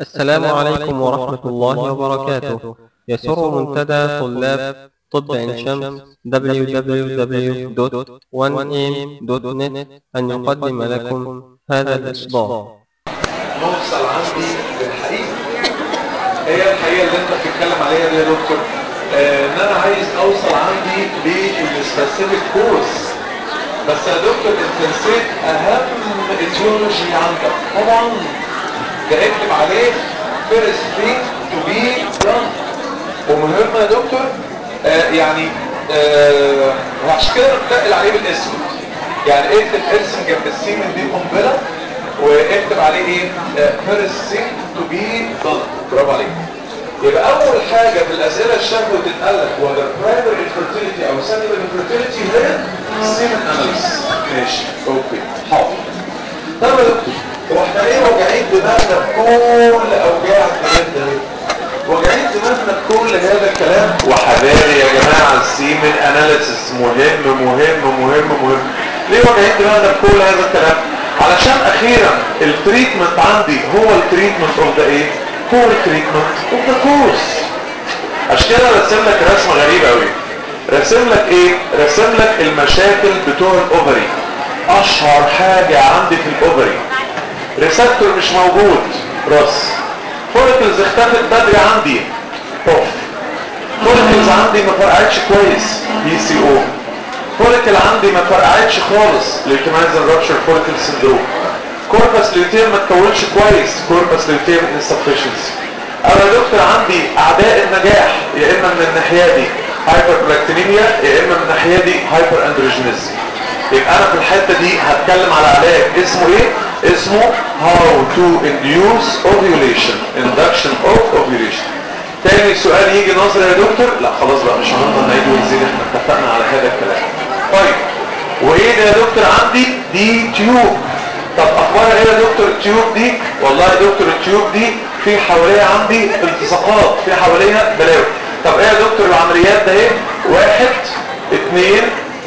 السلام عليكم ورحمة الله وبركاته يسر منتدى طلاب طب عين شمس www.1am.net أن يقدم لكم هذا الإصدار نوصل عندي للحقيقة هي الحقيقة اللي انت بتتكلم عليها دي يا دكتور آه، ان انا عايز اوصل عندي للسبيسيفيك كورس بس يا دكتور انت نسيت اهم ايديولوجي عندك طبعا ده اكتب عليه first thing to be done ومهم يا دكتور آه يعني آه وعشان كده بتقل عليه بالاسود يعني اكتب ارسم جنب السين دي قنبله واكتب عليه ايه first thing to be done برافو عليك يبقى اول حاجه في الاسئله الشافه وتتقال لك ولا primary infertility او secondary infertility هي semen analysis ماشي اوكي حاضر طب يا دكتور هو احنا ايه واجعين دماغنا بكل اوجاع الدماغ ده ليه؟ واجعين دماغنا بكل هذا الكلام وحبايبي يا جماعه السيمن اناليسيس مهم مهم مهم مهم ليه واجعين دماغنا بكل هذا الكلام علشان اخيرا التريتمنت عندي هو التريتمنت اوف ذا ايه هو التريتمنت اوف ذا كورس عشان كده رسم لك رسمه غريبه قوي رسم لك ايه رسم لك المشاكل بتوع الاوفري اشهر حاجه عندي في الاوفري ريسبتور مش موجود راس فوليكلز اختفت بدري عندي اوف فوليكلز عندي ما فرقعتش كويس بي سي او فوليكل عندي ما فرقعتش خالص ليوتيمايزن رابشر فوليكل سندروم كوربس ليوتيم ما تكونش كويس كوربس ليوتيم انسفشنسي او يا دكتور عندي اعداء النجاح يا اما من الناحيه دي هايبر بلاكتينيميا يا اما من الناحيه دي هايبر اندروجينيزم يبقى انا في الحته دي هتكلم على علاج اسمه ايه اسمه how to induce ovulation induction of ovulation تاني سؤال يجي نظري يا دكتور لا خلاص بقى مش هنفضل نعيد ونزيد احنا اتفقنا على هذا الكلام طيب وايه ده يا دكتور عندي دي تيوب طب اخبارها ايه يا دكتور التيوب دي والله يا دكتور التيوب دي في حواليها عندي التصاقات في حواليها بلاوي طب ايه يا دكتور العمليات ده ايه واحد اثنين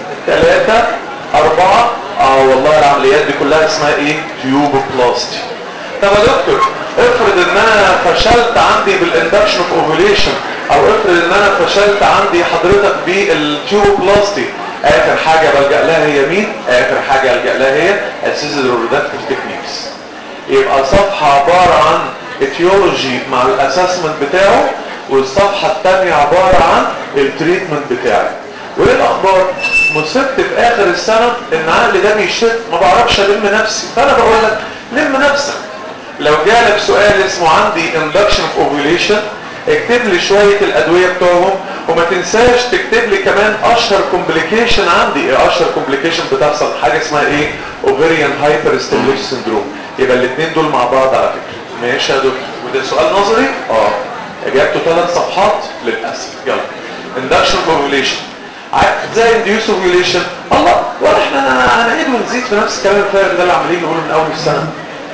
ثلاثة أربعة اه والله العمليات دي كلها اسمها ايه تيوبوبلاستي طب يا دكتور افرض ان انا فشلت عندي بالاندكشن اوف اوفيليشن او افرض ان انا فشلت عندي حضرتك بالتيوبوبلاستي اخر حاجة بلجأ لها هي مين اخر حاجة الجأ لها هي اسيزد ريدكتيف تكنيكس يبقى صفحة عبارة عن اتيولوجي مع الاسسمنت بتاعه والصفحة الثانية عبارة عن التريتمنت بتاعي وايه الاخبار مصبت في اخر السنة ان عقلي ده بيشت ما بعرفش الم نفسي فانا بقول لك لم نفسك لو جالك سؤال اسمه عندي induction of ovulation اكتب لي شوية الادوية بتوعهم وما تنساش تكتب لي كمان اشهر كومبليكيشن عندي ايه اشهر كومبليكيشن بتحصل حاجة اسمها ايه ovarian hyperstimulation syndrome يبقى الاثنين دول مع بعض على فكرة ماشي يا دكتور وده سؤال نظري اه اجابته ثلاث صفحات للاسف يلا induction of ovulation ازاي induce ovulation الله ولا احنا هنعيد ونزيد في نفس الكلام الفارغ ده اللي عمالين نقوله من اول السنه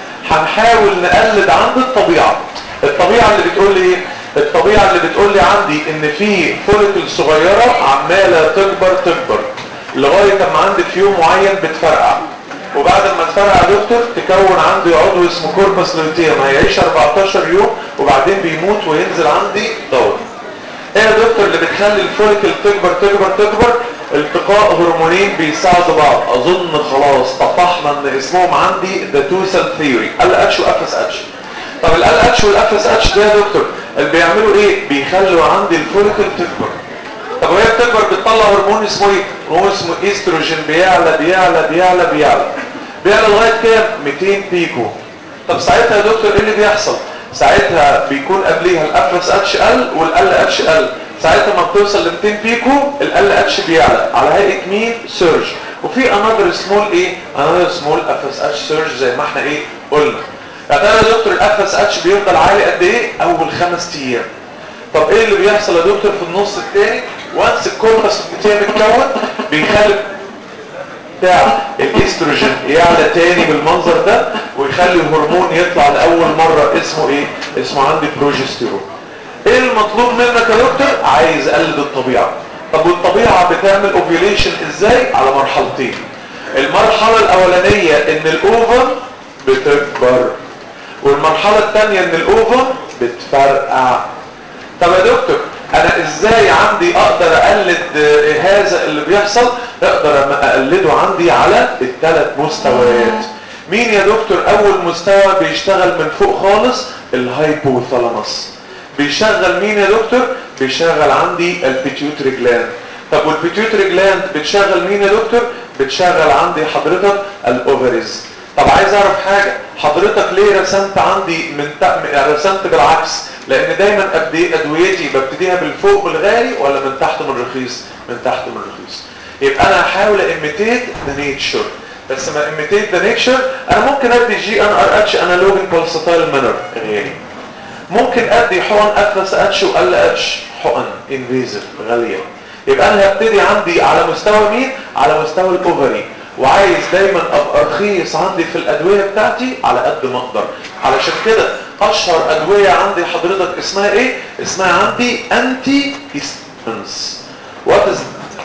هنحاول نقلد عند الطبيعه الطبيعه اللي بتقول لي ايه الطبيعه اللي بتقول لي عندي ان في فوليكل صغيره عماله تكبر تكبر لغايه اما عندي في يوم معين بتفرقع وبعد ما تفرقع يا دكتور تكون عندي عضو اسمه كوربس لوتيوم هيعيش 14 يوم وبعدين بيموت وينزل عندي دور ايه يا دكتور اللي بتخلي الفوليكل تكبر تكبر تكبر التقاء هرمونين بيساعدوا بعض اظن خلاص طفحنا ان اسمهم عندي ذا تو سيل ثيوري ال اتش واف اس اتش طب ال اتش والاف اس اتش ده يا دكتور اللي بيعملوا ايه بيخلوا عندي الفوليكل تكبر طب وهي بتكبر بتطلع هرمون اسمه ايه هرمون اسمه استروجين بيعلى بيعلى بيعلى بيعلى بيعلى لغايه كام 200 بيكو طب ساعتها يا دكتور ايه اللي بيحصل ساعتها بيكون قبليها الاف اس اتش ال والال اتش ال ساعتها ما بتوصل ل 200 بيكو ال اتش بيعلى على هيئه مين سيرج وفي انذر سمول ايه انذر سمول اف اس اتش سيرج زي ما احنا ايه قلنا يعني يا دكتور الاف اس اتش بيفضل عالي قد ايه اول خمس ايام طب ايه اللي بيحصل يا دكتور في النص الثاني وانس الكوربس بتاعي متكون بيخلي بتاع الاستروجين يعلى تاني بالمنظر ده ويخلي الهرمون يطلع لاول مره اسمه ايه اسمه عندي بروجستيرون ايه المطلوب منك يا دكتور عايز اقلد الطبيعه طب والطبيعه بتعمل اوفيوليشن ازاي على مرحلتين المرحله الاولانيه ان الاوفر بتكبر والمرحله الثانيه ان الاوفر بتفرقع طب يا دكتور انا ازاي عندي اقدر اقلد هذا اللي بيحصل اقدر اقلده عندي على الثلاث مستويات مين يا دكتور اول مستوى بيشتغل من فوق خالص الهايبوثالاموس بيشغل مين يا دكتور بيشغل عندي البيتيوتري جلاند طب والبيتيوتري جلاند بتشغل مين يا دكتور بتشغل عندي حضرتك الاوفريز طب عايز اعرف حاجة حضرتك ليه رسمت عندي من ت... رسمت بالعكس لان دايما ابدي ادويتي ببتديها بالفوق بالغالي ولا من تحت من الرخيص من تحت من الرخيص يبقى انا هحاول اميتيت ذا نيتشر بس ما اميتيت ذا نيتشر انا ممكن ادي جي ان ار اتش انالوج بالساتايل مانر غالي ممكن ادي حقن اف اتش وال اتش حقن انفيزيف غاليه يبقى انا هبتدي عندي على مستوى مين على مستوى الاوفري وعايز دايما ابقى رخيص عندي في الادويه بتاعتي على قد ما اقدر علشان كده اشهر ادويه عندي حضرتك اسمها ايه اسمها عندي انتي استروجينز وات از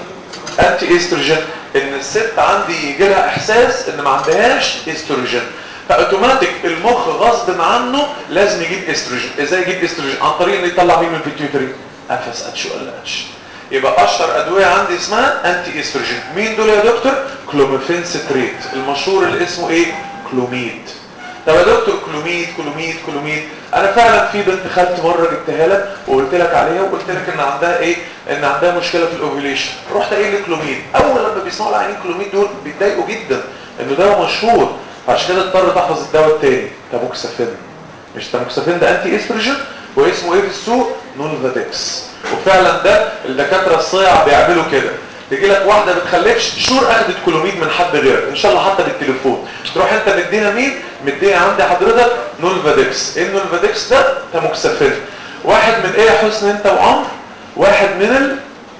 انتي استروجين ان الست عندي يجي لها احساس ان ما عندهاش استروجين فاوتوماتيك المخ غصب عنه لازم يجيب استروجين ازاي يجيب استروجين عن طريق انه يطلع مين من البيتيوتري افس اتش ولا اتش يبقى اشهر ادويه عندي اسمها انتي استروجين مين دول يا دكتور كلوميفين ستريت المشهور اللي اسمه ايه كلوميد طب يا دكتور كلوميد كلوميد كلوميد انا فعلا في بنت خالتي مره جبتها لك وقلت لك عليها وقلت لك ان عندها ايه ان عندها مشكله في الاوفيليشن رحت قايل لي كلوميد اول لما بيسمعوا العيانين كلوميد دول بيتضايقوا جدا انه دواء مشهور عشان كده اضطر تحفظ الدواء التاني تاموكسافين مش تاموكسافين ده انتي استروجين واسمه ايه في السوق نولفادكس وفعلا ده الدكاتره الصيع بيعملوا كده تجي لك واحده بتخلفش شور اخدت كلوميد من حد غيرك ان شاء الله حتى بالتليفون تروح انت مديها مين مديها عندي حضرتك نولفادكس ايه النولفادكس ده تاموكسافين واحد من ايه يا حسن انت وعمر واحد من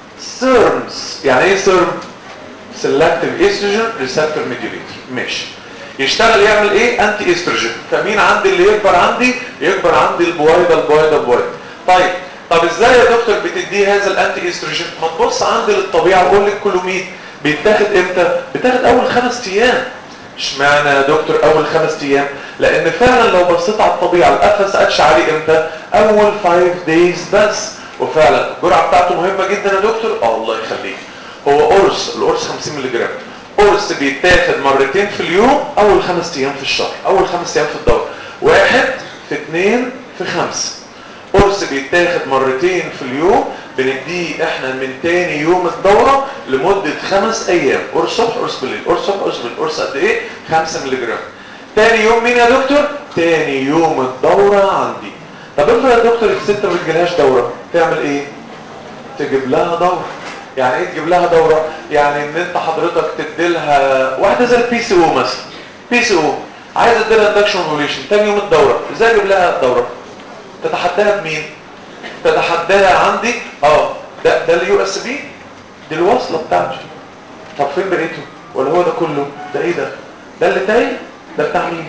السيرمز يعني ايه سيرم سيلكتيف استروجين ريسبتور ميديوليتر ماشي يشتغل يعمل ايه انتي استروجين فمين عندي اللي يكبر عندي يكبر عندي البويضه البويضه البويضه طيب طب ازاي يا دكتور بتديه هذا الانتي استروجين ما تبص عندي للطبيعه وقول لي الكلوميد بيتاخد امتى بيتاخد اول خمس ايام اشمعنى يا دكتور اول خمس ايام لان فعلا لو بصيت على الطبيعه القفص اتش عليه امتى اول 5 دايز بس وفعلا الجرعه بتاعته مهمه جدا يا دكتور اه الله يخليك هو قرص القرص 50 مللي جرام قرص بيتاخد مرتين في اليوم اول خمس ايام في الشهر اول خمس ايام في الدوره واحد في اثنين في خمسه قرص بيتاخد مرتين في اليوم بنديه احنا من تاني يوم الدورة لمدة خمس ايام قرص صبح قرص بالليل قرص صبح قرص بالليل قرص قد ايه خمسة مللي جرام تاني يوم مين يا دكتور تاني يوم الدورة عندي طب افرض يا دكتور الست ما بتجيلهاش دورة تعمل ايه تجيب لها دورة يعني ايه تجيب لها دورة يعني ان انت حضرتك تديلها واحدة زي البي سي او مثلا بي سي او عايز اديلها اندكشن اوفوليشن تاني يوم الدورة ازاي اجيب لها دورة تتحداها بمين تتحداها عندي اه ده ده اليو اس بي دي الوصله بتاعتي طب فين بقيته ولا هو ده كله ده ايه ده ده اللي تايه ده بتاع مين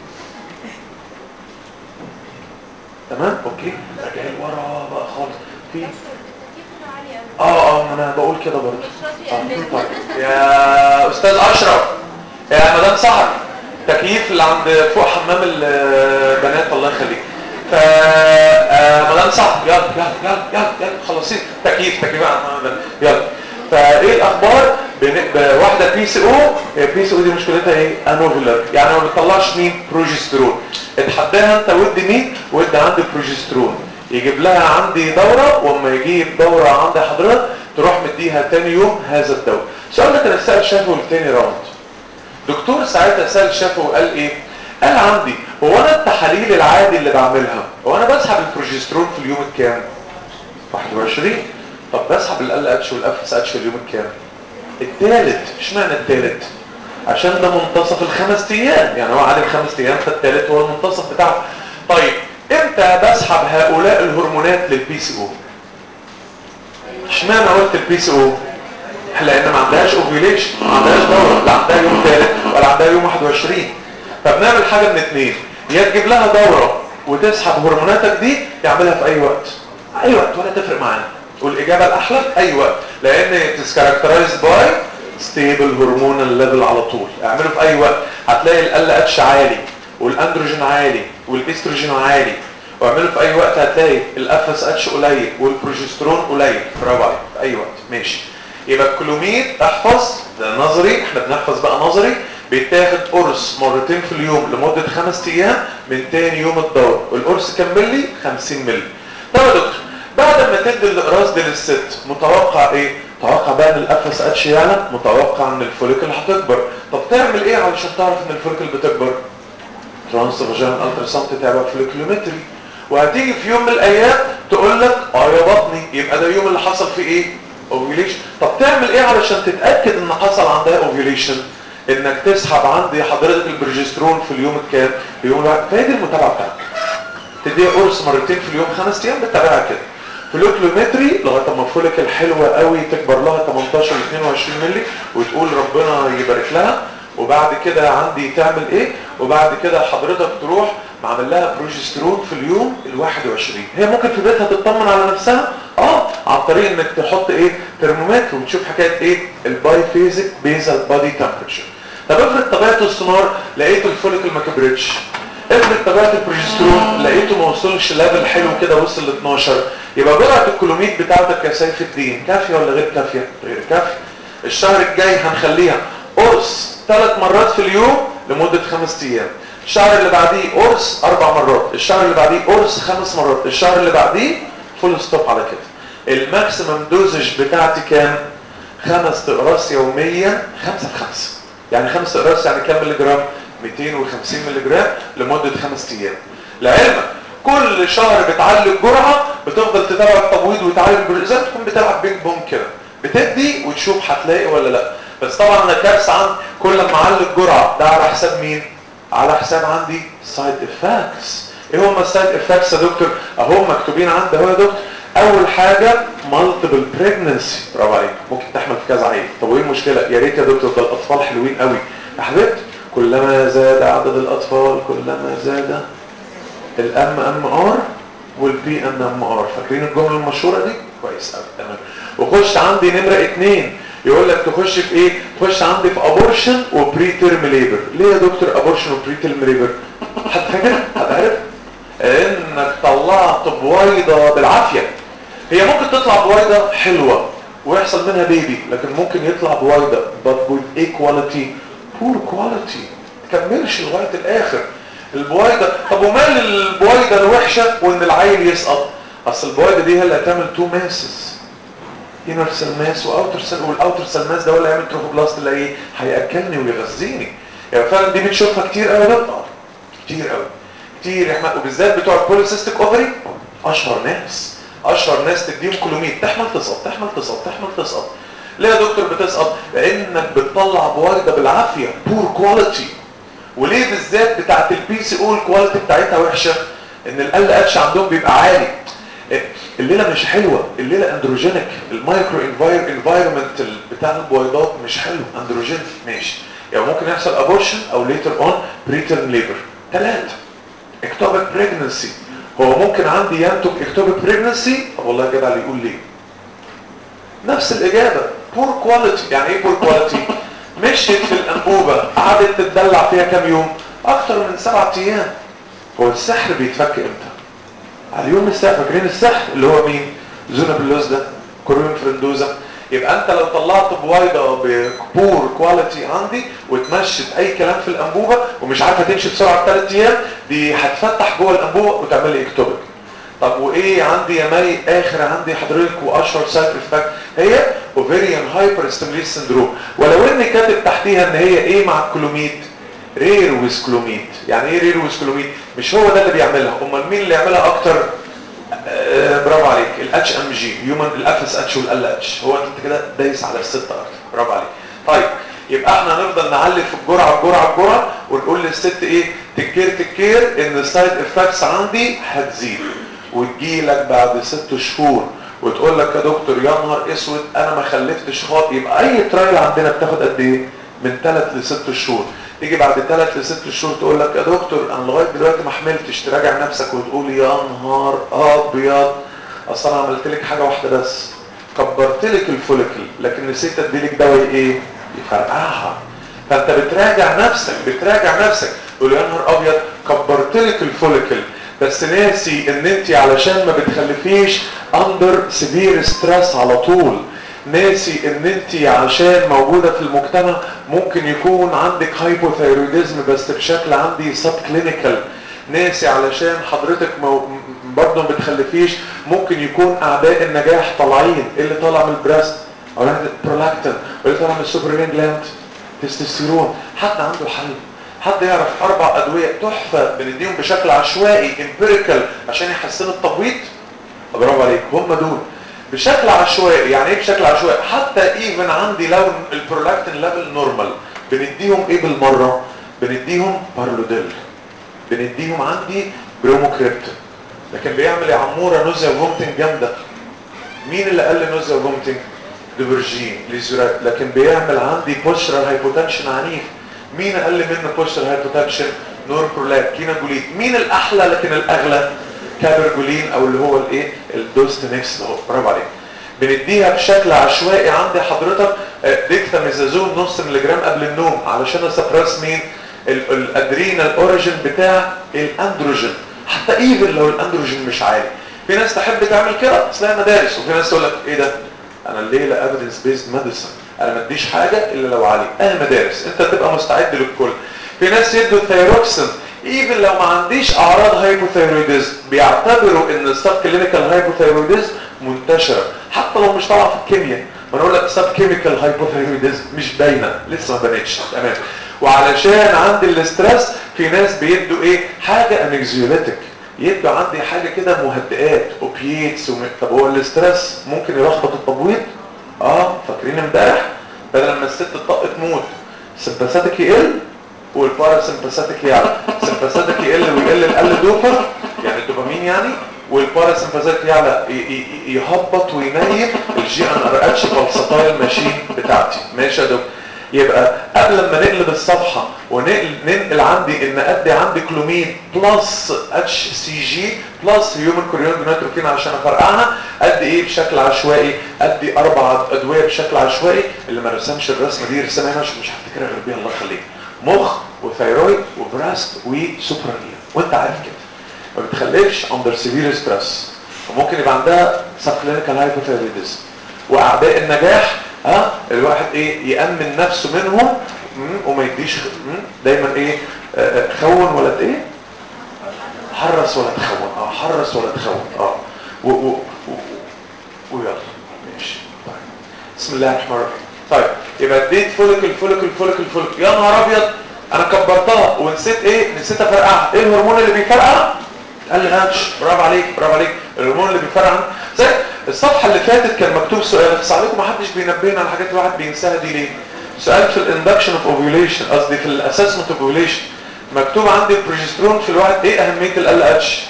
تمام اوكي راجع ورا بقى خالص في اه اه ما انا بقول كده برضه آه. طيب. يا استاذ اشرف يا مدام سحر تكييف اللي عند فوق حمام البنات الله يخليك ف مدام صح يلا يلا يلا يلا يلا خلصين تكييف تكييف يلا فايه الاخبار بواحده بي سي او بي سي او دي مشكلتها ايه انوفيلر يعني ما بتطلعش مين بروجسترون اتحداها انت ودي مين ودي عندي بروجسترون يجيب لها عندي دوره واما يجيب دوره عند حضرتك تروح مديها تاني يوم هذا الدواء السؤال ده كان اتسال شافه لتاني راوند دكتور ساعتها سال شافه وقال ايه قال عندي هو انا التحاليل العادي اللي بعملها هو انا بسحب البروجسترون في اليوم الكام 21 طب بسحب ال اتش والاف اتش في اليوم الكام الثالث اشمعنى الثالث عشان ده منتصف الخمس ايام يعني هو عادي خمس ايام فالثالث هو المنتصف بتاعه طيب امتى بسحب هؤلاء الهرمونات للبي سي او اشمعنى قلت البي سي او لان ما عندهاش اوفيليشن ما عندهاش دوره لا عندها يوم ثالث ولا عندها يوم 21 فبنعمل حاجة من اتنين يا تجيب لها دورة وتسحب هرموناتك دي تعملها في اي وقت اي وقت ولا تفرق معانا والاجابة الاحلى اي وقت لان تسكاركترايز باي ستيبل هرمونال ليفل على طول اعمله في اي وقت هتلاقي ال اتش عالي والاندروجين عالي والاستروجين عالي واعمله في اي وقت هتلاقي الاف اس اتش قليل والبروجسترون قليل برافو عليك في اي وقت ماشي يبقى الكلوميد احفظ ده نظري احنا بنحفظ بقى نظري بيتاخد قرص مرتين في اليوم لمدة خمس ايام من تاني يوم الدورة والقرص كام ملي 50 ملي طب يا دكتور بعد ما تدي الاقراص دي للست متوقع ايه متوقع بقى ان الاف اس اتش يعلى متوقع ان الفوليكل هتكبر طب تعمل ايه علشان تعرف ان الفوليكل بتكبر ترانس فاجينال التراساوند تتابع فوليكلومتري وهتيجي في يوم من الايام تقول لك اه يا بطني يبقى ده اليوم اللي حصل فيه ايه اوفيوليشن طب تعمل ايه علشان تتاكد ان حصل عندها اوفيوليشن انك تسحب عندي حضرتك البروجسترون في اليوم الكام اليوم الواحد فهي دي المتابعه بتاعتك تديها قرص مرتين في اليوم خمس ايام بتتابعها كده فلوكلومتري لغايه ما الفوليكل حلوه قوي تكبر لها 18 ل 22 مللي وتقول ربنا يبارك لها وبعد كده عندي تعمل ايه وبعد كده حضرتك تروح معمل لها بروجسترون في اليوم ال 21 هي ممكن في بيتها تطمن على نفسها اه عن طريق انك تحط ايه ترمومتر وتشوف حكايه ايه الباي فيزيك بيزل بادي تمبرتشر طب افرض طبيعه السونار لقيت الفوليكل ما كبرتش افرض طبيعه البروجسترون لقيته ما وصلش ليفل حلو كده وصل ل 12 يبقى جرعه الكلوميد بتاعتك يا سيف الدين كافيه ولا غير كافيه غير كافيه الشهر الجاي هنخليها قرص ثلاث مرات في اليوم لمده خمس ايام الشهر اللي بعديه قرص اربع مرات الشهر اللي بعديه قرص خمس مرات الشهر اللي بعديه فول ستوب على كده الماكسيمم دوزج بتاعتي كام خمس اقراص يوميا خمسة في خمسة يعني خمس اقراص يعني كام ملي جرام 250 ملي جرام لمدة خمس ايام لعلمك كل شهر بتعلي الجرعة بتفضل تتابع التبويض وتعلي الجرعة زي ما تكون بتلعب بينج بونج كده بتدي وتشوف هتلاقي ولا لا بس طبعا انا كارثه عندي كل ما اعلي الجرعه ده على حساب مين على حساب عندي سايد افكتس ايه هم السايد افكتس يا دكتور اهو مكتوبين عندي اهو يا دكتور اول حاجه مالتيبل بريجنسي برافو عليك ممكن تحمل في كذا عيب طب وايه المشكله يا ريت يا دكتور ده الاطفال حلوين قوي يا حبيبتي كلما زاد عدد الاطفال كلما زاد الام ام ار والبي ان ام ار فاكرين الجمله المشهوره دي كويس قوي تمام وخش عندي نمره اتنين يقول لك تخش في ايه تخش عندي في ابورشن وبري تيرم ليبر ليه يا دكتور ابورشن وبري تيرم ليبر حد فاكر حد عارف انك طلعت بويضه بالعافيه هي ممكن تطلع بويضه حلوه ويحصل منها بيبي لكن ممكن يطلع بويضه but with ايه كواليتي بور كواليتي تكملش لغايه الاخر البويضه طب ومال البويضه الوحشه وان العيل يسقط اصل البويضه دي هي اللي هتعمل تو ماسز انر سيل ماس واوتر سيل والاوتر سيل ماس ده هو اللي هيعمل تروفوبلاست اللي ايه هياكلني ويغذيني يعني فعلا دي بتشوفها كتير قوي ده كتير قوي كتير يا احمد وبالذات بتوع البوليسيستيك اوفري اشهر ناس اشهر ناس تديهم كلوميد تحمل تسقط تحمل تسقط تحمل تسقط ليه يا دكتور بتسقط لانك بتطلع بويضه بالعافيه بور كواليتي وليه بالذات بتاعت البي سي او الكواليتي بتاعتها وحشه ان ال اتش عندهم بيبقى عالي الليله مش حلوه الليله اندروجينيك المايكرو انفايرمنت بتاع البويضات مش حلو اندروجينيك ماشي يعني ممكن يحصل ابورشن او ليتر اون بريترم ليبر ثلاثه اكتوبك بريجنسي هو ممكن عندي ينتج اكتوبك بريجنسي طب والله الجدع اللي يقول ليه نفس الاجابه بور كواليتي يعني ايه بور كواليتي مشيت في الانبوبه قعدت تتدلع فيها كام يوم اكتر من سبعة ايام هو السحر بيتفك امتى على اليوم السحر فاكرين السحر اللي هو مين زونا باللوز ده كوريون فرندوزا يبقى انت لو طلعت بويضه ببور كواليتي عندي وتمشت اي كلام في الانبوبه ومش عارفه تمشي بسرعه ثلاث ايام دي هتفتح جوه الانبوبه وتعمل لي اكتوبك طب وايه عندي يا مي اخر عندي حضرتك واشهر سايد افكت هي اوفيريان هايبر ستيموليس سندروم ولو اني كاتب تحتيها ان هي ايه مع الكلوميد رير ويسكلوميد يعني ايه رير ويسكلوميد مش هو ده اللي بيعملها امال مين اللي يعملها اكتر آه برافو عليك الاتش ام جي هيومن الاف اس اتش والال اتش هو انت كده دايس على الست اكتر برافو عليك طيب يبقى احنا هنفضل نعلي في الجرعه الجرعه الجرعه ونقول للست ايه تكير تكير ان السايد افكتس عندي هتزيد وتجي لك بعد ست شهور وتقول لك يا دكتور يا نهار اسود انا ما خلفتش خاطر يبقى اي ترايل عندنا بتاخد قد ايه من ثلاث لست شهور تيجي بعد ثلاث لست شهور تقول لك يا دكتور انا لغايه دلوقتي ما حملتش تراجع نفسك وتقول يا نهار ابيض اصل انا عملت لك حاجه واحده بس كبرت لك الفوليكل لكن نسيت اديلك دواء ايه يفرقعها فانت بتراجع نفسك بتراجع نفسك تقول يا نهار ابيض كبرت لك الفوليكل بس ناسي ان انت علشان ما بتخلفيش اندر سيفير ستريس على طول ناسي ان انت عشان موجودة في المجتمع ممكن يكون عندك هايبوثايرويدزم بس بشكل عندي سب كلينيكال ناسي علشان حضرتك مو... برضه ما بتخلفيش ممكن يكون اعداء النجاح طالعين إيه اللي طالع من البريست او البرولاكتين واللي طالع من السوبرين جلاند تستوستيرون حد عنده حل حد يعرف اربع ادويه تحفه بنديهم بشكل عشوائي امبيريكال عشان يحسنوا التبويض برافو عليك هم دول بشكل عشوائي يعني ايه بشكل عشوائي حتى ايفن عندي لو البرولاكتين ليفل نورمال بنديهم ايه بالمره بنديهم بارلوديل بنديهم عندي بروموكريبتين لكن بيعمل يا عموره نوزيا وفومتنج جامده مين اللي قال لي نوزيا وفومتنج ديفرجين ليزورات لكن بيعمل عندي بوشرال هايبوتنشن عنيف مين اقل منه بوشرال هايبوتنشن نوربرولات كيناجولين مين الاحلى لكن الاغلى كابرجولين او اللي هو الايه الدوستنكس اهو برافو عليك بنديها بشكل عشوائي عندي حضرتك ديكتاميزازون نص مليجرام قبل النوم علشان اسبرس مين الادرينال اوريجين بتاع الاندروجين حتى ايفن لو الاندروجين مش عالي في ناس تحب تعمل كده اسمها مدارس وفي ناس تقول لك ايه ده انا الليله ايفيدنس بيزد ميديسن انا ما اديش حاجه الا لو عالي اهي مدارس انت تبقى مستعد للكل في ناس يدوا الثيروكسين ايفن لو ما عنديش اعراض هايبوثايرويدزم بيعتبروا ان السب كلينيكال هايبوثايرويدزم منتشره حتى لو مش طالعه في الكيمياء ما انا اقول لك سب كيميكال هايبوثايرويدزم مش باينه لسه ما بانتش تمام وعلشان عندي الاسترس في ناس بيدوا ايه حاجه انكزيوليتك يدوا عندي حاجه كده مهدئات اوبييتس وم... طب هو الاسترس ممكن يلخبط التبويض اه فاكرين امبارح بدل لما الست تطق تموت سمباثيك يقل والباراسمباثيك يعلى سمباثيك يقل ويقل القل دوبر يعني الدوبامين يعني والباراسمباثيك يعلى يهبط وينيم الجي ان ار اتش فالسطايل ماشين بتاعتي ماشي يا دكتور يبقى قبل ما نقلب الصفحة وننقل عندي ان ادي عندي كلومين بلس اتش سي جي بلس هيومن كوريون جوناتروكين عشان افرقعها ادي ايه بشكل عشوائي ادي اربع ادوية بشكل عشوائي اللي ما رسمش الرسمة دي رسمها هنا عشان مش هفتكرها غير بيها الله يخليك مخ وثيرويد وبراست وسوبرانيا وانت عارف كده ما بتخليش اندر سيفير ستريس وممكن يبقى عندها سب كلينيكال هايبوثايرويدزم واعداء النجاح ها الواحد ايه يأمن نفسه منهم وما يديش دايما ايه آه خون ولا ايه حرس ولا تخون اه حرس ولا تخون اه و و و ويلا ماشي طيب بسم الله الرحمن الرحيم طيب يبقى اديت فوليكل فوليكل فوليكل فوليكل يا نهار ابيض انا كبرتها ونسيت ايه نسيت افرقعها ايه الهرمون اللي بيفرقع قال لي اتش برافو عليك برافو عليك الهرمون اللي بيفرقع زي الصفحه اللي فاتت كان مكتوب سؤال بس عليكم ما حدش بينبهنا على حاجات الواحد بينساها دي ليه سؤال في الاندكشن اوف اوفيوليشن قصدي في الاسسمنت اوف اوفيوليشن مكتوب عندي البروجسترون في الواحد ايه اهميه ال اتش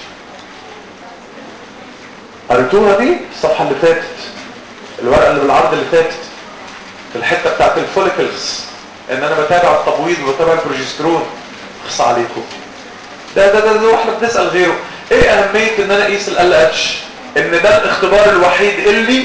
قريتوها دي الصفحه اللي فاتت الورقه اللي بالعرض اللي فاتت في الحته بتاعت الفوليكلز ان انا بتابع التبويض وبتابع البروجسترون اخص عليكم ده ده ده, ده واحنا بنسال غيره ايه اهميه ان انا اقيس ال اتش ان ده الاختبار الوحيد اللي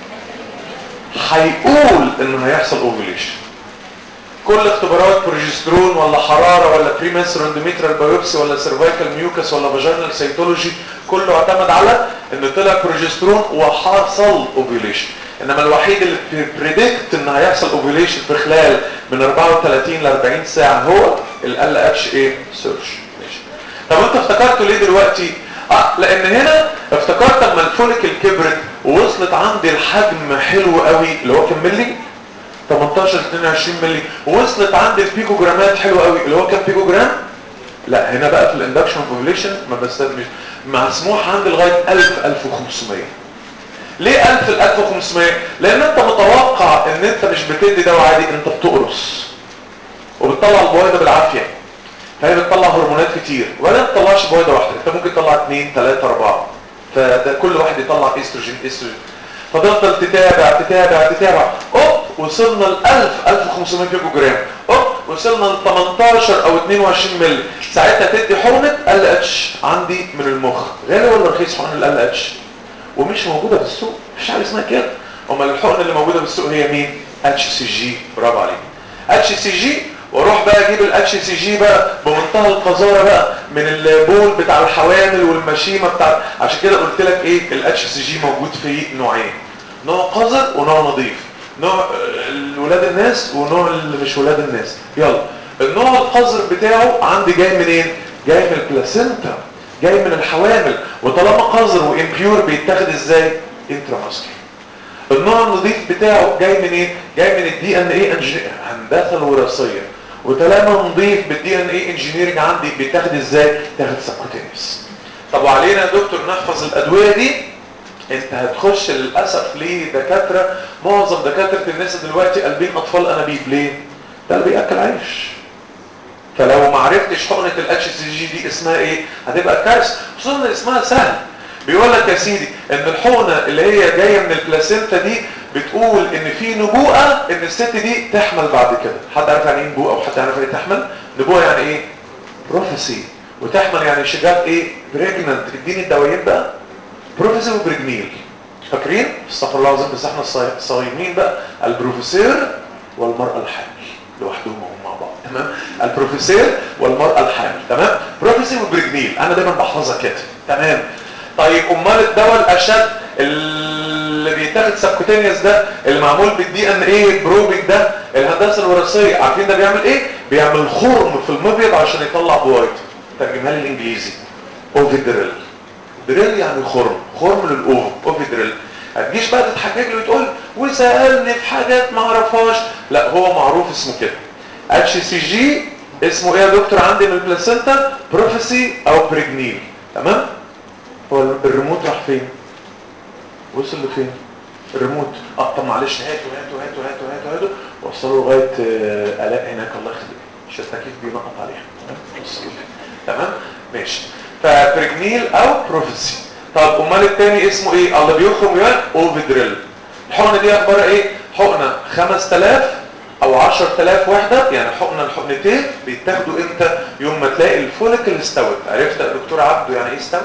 هيقول ان هيحصل اوفيليشن كل اختبارات بروجسترون ولا حراره ولا بريمنستر اندوميترال بايوبسي ولا سيرفايكال ميوكس ولا فاجينال سيتولوجي كله اعتمد على ان طلع بروجسترون وحصل اوفيليشن انما الوحيد اللي بريدكت ان هيحصل اوفيليشن في خلال من 34 ل 40 ساعه هو ال اتش ايه سيرش ماشي طب انت افتكرته ليه دلوقتي اه لان هنا افتكرت لما الفوليكل كبرت ووصلت عندي الحجم حلو قوي اللي هو كام ملي 18 22 ملي ووصلت عندي البيكوجرامات حلو قوي اللي هو كام بيكوجرام لا هنا بقى في الاندكشن اوفيليشن ما بستخدمش مسموح عندي لغايه 1000 1500 ليه 1000 ل 1500 لان انت متوقع ان انت مش بتدي دواء عادي انت بتقرص وبتطلع البويضه بالعافيه فهي بتطلع هرمونات كتير ولا تطلعش بويضه واحده انت ممكن تطلع اثنين ثلاثه اربعه فده كل واحد يطلع استروجين استروجين فتفضل تتابع تتابع تتابع اوب وصلنا ل 1000 1500 بيكو جرام اوب وصلنا ل 18 او 22 مللي ساعتها تدي حقنه ال اتش عندي من المخ غالي ولا رخيص حقن ال اتش ومش موجوده في السوق مفيش حاجه اسمها كده امال الحقنه اللي موجوده في السوق هي مين اتش سي جي برافو عليك اتش سي جي واروح بقى اجيب الاتش سي جي بقى بمنتهى القذاره بقى من البول بتاع الحوامل والمشيمه بتاع عشان كده قلت لك ايه الاتش سي جي موجود في نوعين نوع قذر ونوع نظيف نوع ولاد الناس ونوع اللي مش ولاد الناس يلا النوع القذر بتاعه عندي جاي منين جاي من البلاسينتا جاي من الحوامل وطالما قذر وامبيور بيتاخد ازاي انتراماسكولار النوع النظيف بتاعه جاي من ايه جاي من الدي ان ايه هندسه الوراثيه وطالما نضيف بالدي ان ايه انجينيرنج عندي بيتاخد ازاي تاخد سبكوتينيوس طب وعلينا يا دكتور نحفظ الادويه دي انت هتخش للاسف ليه دكاتره معظم دكاتره الناس دلوقتي قلبين اطفال انابيب ليه ده اللي بياكل عيش فلو ما عرفتش حقنه الاتش سي جي دي اسمها ايه هتبقى كارثه خصوصا ان اسمها سهل بيقول لك يا سيدي ان الحقنه اللي هي جايه من البلاسينتا دي بتقول ان في نبوءه ان الست دي تحمل بعد كده حد عارف يعني ايه نبوءه وحد عارف يعني ايه تحمل نبوءه يعني ايه بروفيسي وتحمل يعني شجاع ايه بريجننت اديني الدوايين بقى بروفيسي وبريجنيل فاكرين استغفر الله العظيم بس احنا صايمين بقى البروفيسير والمراه الحامل لوحدهم هم مع بعض تمام البروفيسير والمراه الحامل تمام بروفيسي وبريجنيل انا دايما بحفظها كده تمام طيب امال الدواء الاشد اللي بيتاخد سبكوتينيوس ده اللي معمول بالدي ان ايه بروبنج ده الهندسه الوراثيه عارفين ده بيعمل ايه بيعمل خرم في المبيض عشان يطلع بوايض ترجمها لي الانجليزي اوفيدريل دريل يعني خرم خرم للاوف اوفيدريل هتجيش بقى تتحجج له وتقول وسالني في حاجات ما اعرفهاش لا هو معروف اسمه كده اتش سي جي اسمه ايه يا دكتور عندي من البلاسينتا بروفيسي او بريجنيل تمام هو الريموت راح فين وصل لفين الريموت اه طب معلش هاتوا هاتوا هاتوا هاتوا هاتوا هاتوا وصلوا لغايه آه الاء هناك الله يخليك مش التكييف بينقط عليها تمام وصلوا تمام ماشي فبريجنيل او بروفيسي طب امال التاني اسمه ايه الله بيخرم ويقول اوفيدريل الحقنه دي اخبارها ايه حقنه 5000 او 10000 وحده يعني حقنه الحقنتين بيتاخدوا امتى يوم ما تلاقي الفوليكل استوت عرفت يا دكتور عبده يعني ايه استوت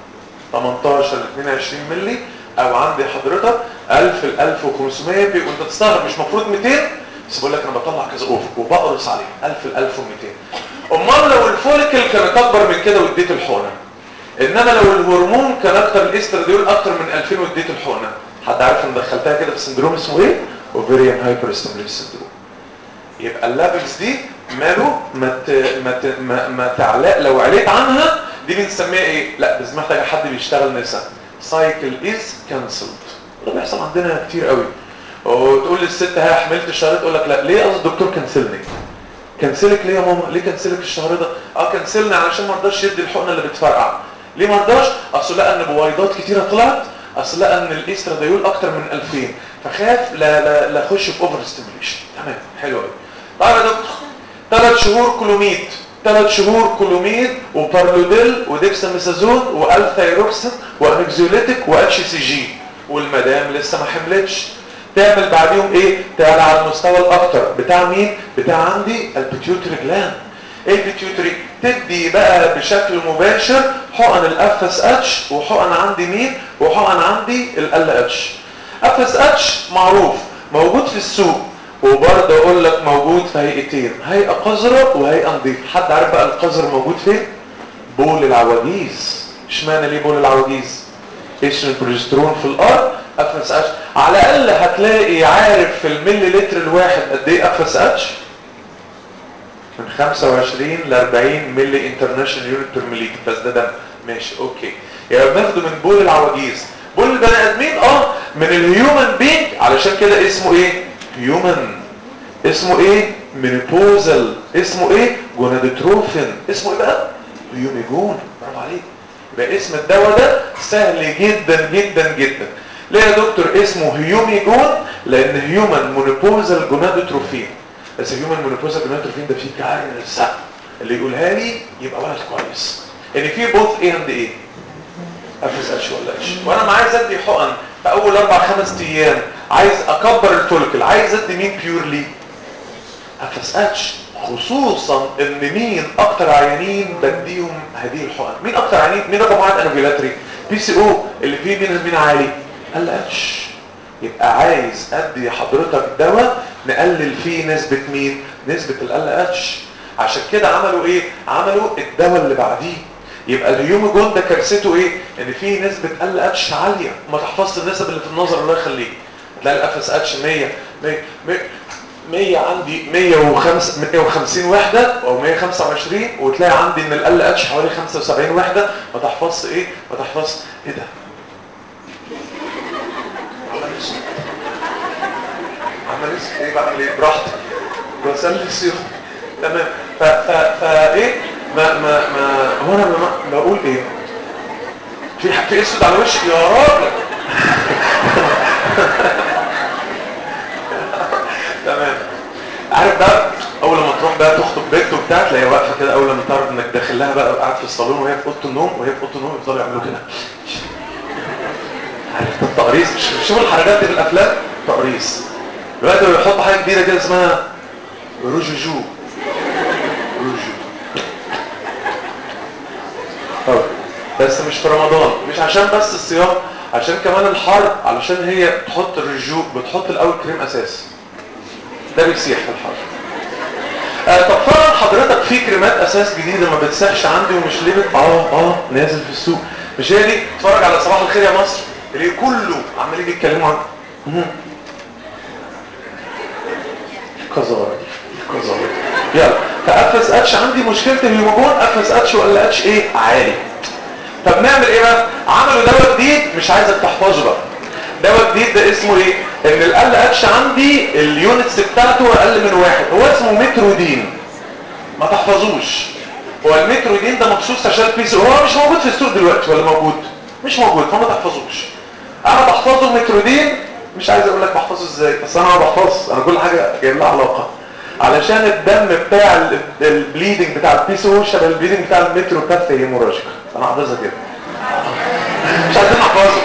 18 ل 22 مللي او عندي حضرتك 1000 ل 1500 وانت تستغرب مش المفروض 200 بس بقول لك انا بطلع كذا اوف وبقرص عليه 1000 ل 1200 امال لو الفوليكل كانت اكبر من كده واديت الحقنه انما لو الهرمون كان اكتر الاستراديول اكتر من 2000 واديت الحقنه حد عارف ان دخلتها كده في سندروم اسمه ايه اوفيريان هايبر ستيموليشن سندروم يبقى الليفلز دي ماله ما ت... ما, ت... ما... ما تعلق لو عليت عنها دي بنسميها ايه لا بس محتاجه حد بيشتغل نسا سايكل از كانسلد ده بيحصل عندنا كتير قوي وتقول للست ها حملت الشهر تقول لك لا ليه قصد الدكتور كنسلني كنسلك ليه يا ماما ليه كنسلك الشهر ده اه كنسلني علشان ما رضاش يدي الحقنه اللي بتفرقع ليه ما رضاش اصل لقى ان بويضات كتيره طلعت اصل لقى ان الاستراديول اكتر من 2000 فخاف لا لا لا اخش في اوفر ستيميوليشن تمام حلو قوي طيب يا دكتور ثلاث شهور كلوميد ثلاث شهور كلوميد وبارلوديل وديكساميثازون والثايروكسين وانكزيوليتيك واتش سي جي والمدام لسه ما حملتش تعمل بعديهم ايه تعالى على المستوى الاكتر بتاع مين بتاع عندي البيتيوتري جلاند ايه البيتيوتري تدي بقى بشكل مباشر حقن الاف اس اتش وحقن عندي مين وحقن عندي ال اتش اف اس اتش معروف موجود في السوق وبرضه اقول لك موجود في هيئتين هيئه قذره وهيئه نظيفه حد عارف بقى القذر موجود فين بول العواجيز اشمعنى ليه بول العواجيز اسم البروجسترون في الارض اف اس اتش على الاقل هتلاقي عارف في الملي لتر الواحد قد ايه اف اس اتش من 25 ل 40 ملي انترناشونال يونت بير مليلتر بس ده دم ماشي اوكي يبقى بناخده من بول العواجيز بول البني ادمين اه من الهيومن بينج علشان كده اسمه ايه هيومن اسمه ايه مينيبوزال اسمه ايه جونادوتروفين اسمه ايه بقى هيوميجون برافو عليك يبقى اسم الدواء ده سهل جدا جدا جدا ليه يا دكتور اسمه هيوميجون لان هيومن مونوبوزال جونادوتروفين بس هيومن مونوبوزال جونادوتروفين ده فيه كارثه اللي يقولها لي يبقى ولد كويس ان في بوث ايه اند ايه افس اتش ولا اتش وانا ما عايز ادي حقن في اول اربع خمس ايام عايز اكبر الفولكل عايز ادي مين بيورلي افس اتش خصوصا ان مين اكتر عيانين بديهم هذه الحقن مين اكتر عيانين مين رقم واحد انوفيلاتري بي سي او اللي فيه مين مين عالي ال اتش يبقى عايز ادي حضرتك دواء نقلل فيه نسبة مين نسبة ال اتش عشان كده عملوا ايه عملوا الدواء اللي بعديه يبقى الهيوموجون ده كارثته ايه ان فيه نسبة ال اتش عالية ما تحفظش النسب اللي في النظر الله يخليك تلاقي الاف اس اتش 100 100 100 عندي 105 150 وحدة او 125 وتلاقي عندي ان ال اتش حوالي 75 وحدة ما تحفظش ايه ما تحفظش ايه ده عمل ايه بعمل ايه براحتي بسلي السيوف تمام ف ف فا ايه ما ما ما هو انا ما بقول ايه في في اسود على وشي يا راجل تمام عارف بقى اول لما تروح بقى تخطب بنت وبتاع تلاقيها واقفه كده اول لما تعرف انك داخل لها بقى قاعد في الصالون وهي في اوضه النوم وهي في اوضه النوم يفضلوا يعملوا كده عارف التقريص شوف الحركات دي في الافلام تقريص دلوقتي بيحطوا حاجه جديده كده اسمها روجوجو روجو طب بس مش في رمضان مش عشان بس الصيام عشان كمان الحر علشان هي تحط الرجوع بتحط الاول كريم اساس ده بيسيح في الحر آه طب فعلا حضرتك في كريمات اساس جديده ما بتسيحش عندي ومش ليبت اه اه نازل في السوق مش هي دي اتفرج على صباح الخير يا مصر اللي كله عمالين يتكلموا عن قذاره قذاره يلا فاف اس اتش عندي مشكله الهيموجون اف اس اتش ولا اتش ايه عالي طب نعمل ايه بقى عملوا دواء جديد مش عايزك تحفظه بقى دواء جديد ده اسمه ايه ان ال اتش عندي اليونتس بتاعته اقل من واحد هو اسمه مترودين ما تحفظوش هو المترودين ده مخصوص عشان البيس هو مش موجود في السوق دلوقتي ولا موجود مش موجود فما تحفظوش انا بحفظه مترودين مش عايز اقول لك بحفظه ازاي بس انا ما بحفظ انا كل حاجه جايب لها علاقه علشان الدم بتاع البليدنج بتاع البيسو شبه البليدنج بتاع المتروباثي هيموراجيك انا حافظها كده مش عايزين نحفظه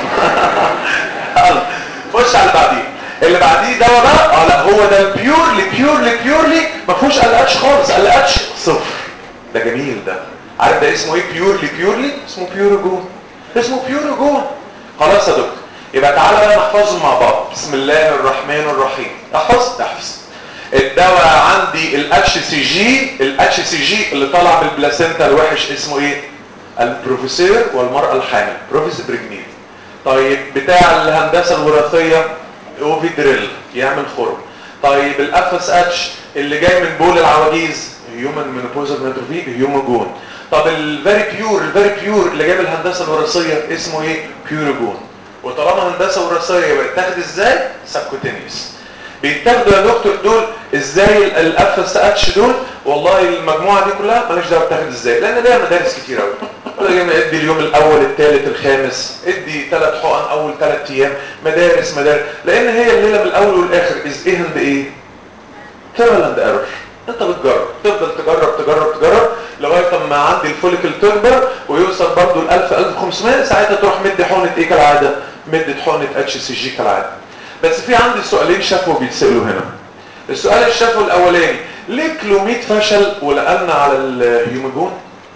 خش على اللي بعديه اللي بعديه دواء بقى اه لا هو ده بيورلي بيورلي بيورلي ما فيهوش ال اتش خالص ال اتش صفر ده جميل ده عارف ده اسمه ايه بيورلي بيورلي اسمه بيوروجون اسمه بيوروجون خلاص يا دكتور يبقى تعالى بقى نحفظهم مع بعض بسم الله الرحمن الرحيم احفظ احفظ الدواء عندي الاتش سي جي الاتش سي جي اللي طالع من البلاسينتا الوحش اسمه ايه البروفيسور والمرأة الحامل بروفيسور بريجنيل طيب بتاع الهندسة الوراثية اوفي دريل يعمل خرم طيب الاف اس اتش اللي جاي من بول العواجيز هيومن مينوبوزال نيتروفي هيوموجون طب الفيري بيور الفيري بيور اللي جاي من الهندسة الوراثية اسمه ايه بيوروجون وطالما هندسة وراثية يبقى يتاخد ازاي سبكوتينيوس بيتاخدوا يا دكتور دول ازاي الاف اس اتش دول والله المجموعه دي كلها مالهاش دعوه بتاخد ازاي لان ليها مدارس كتير قوي ولا جاي ادي اليوم الاول الثالث الخامس ادي ثلاث حقن اول ثلاث ايام مدارس مدارس لان هي الليله من الاول والاخر از ايه هند ايه ترال اند ايرور انت بتجرب تفضل تجرب تجرب تجرب لغايه اما عندي الفوليكل تكبر ويوصل برضو ل 1000 1500 ساعتها تروح مدي حقنه ايه كالعاده مدي حقنه اتش سي جي كالعاده بس في عندي سؤالين شافوا بيتسالوا هنا السؤال الشافوا الاولاني ليه كلوميد فشل ولقلنا على الهيومجون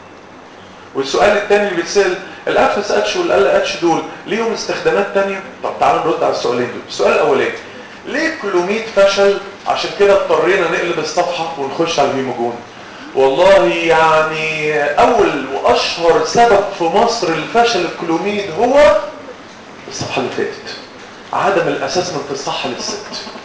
والسؤال الثاني اللي بيتسال الاف اس اتش والال اتش دول ليهم استخدامات ثانيه طب تعالوا نرد على السؤالين دول السؤال الاولاني ليه كلوميد فشل عشان كده اضطرينا نقلب الصفحه ونخش على الهيومجون والله يعني اول واشهر سبب في مصر لفشل الكلوميد هو الصفحه اللي فاتت عدم الاسسمنت الصح للست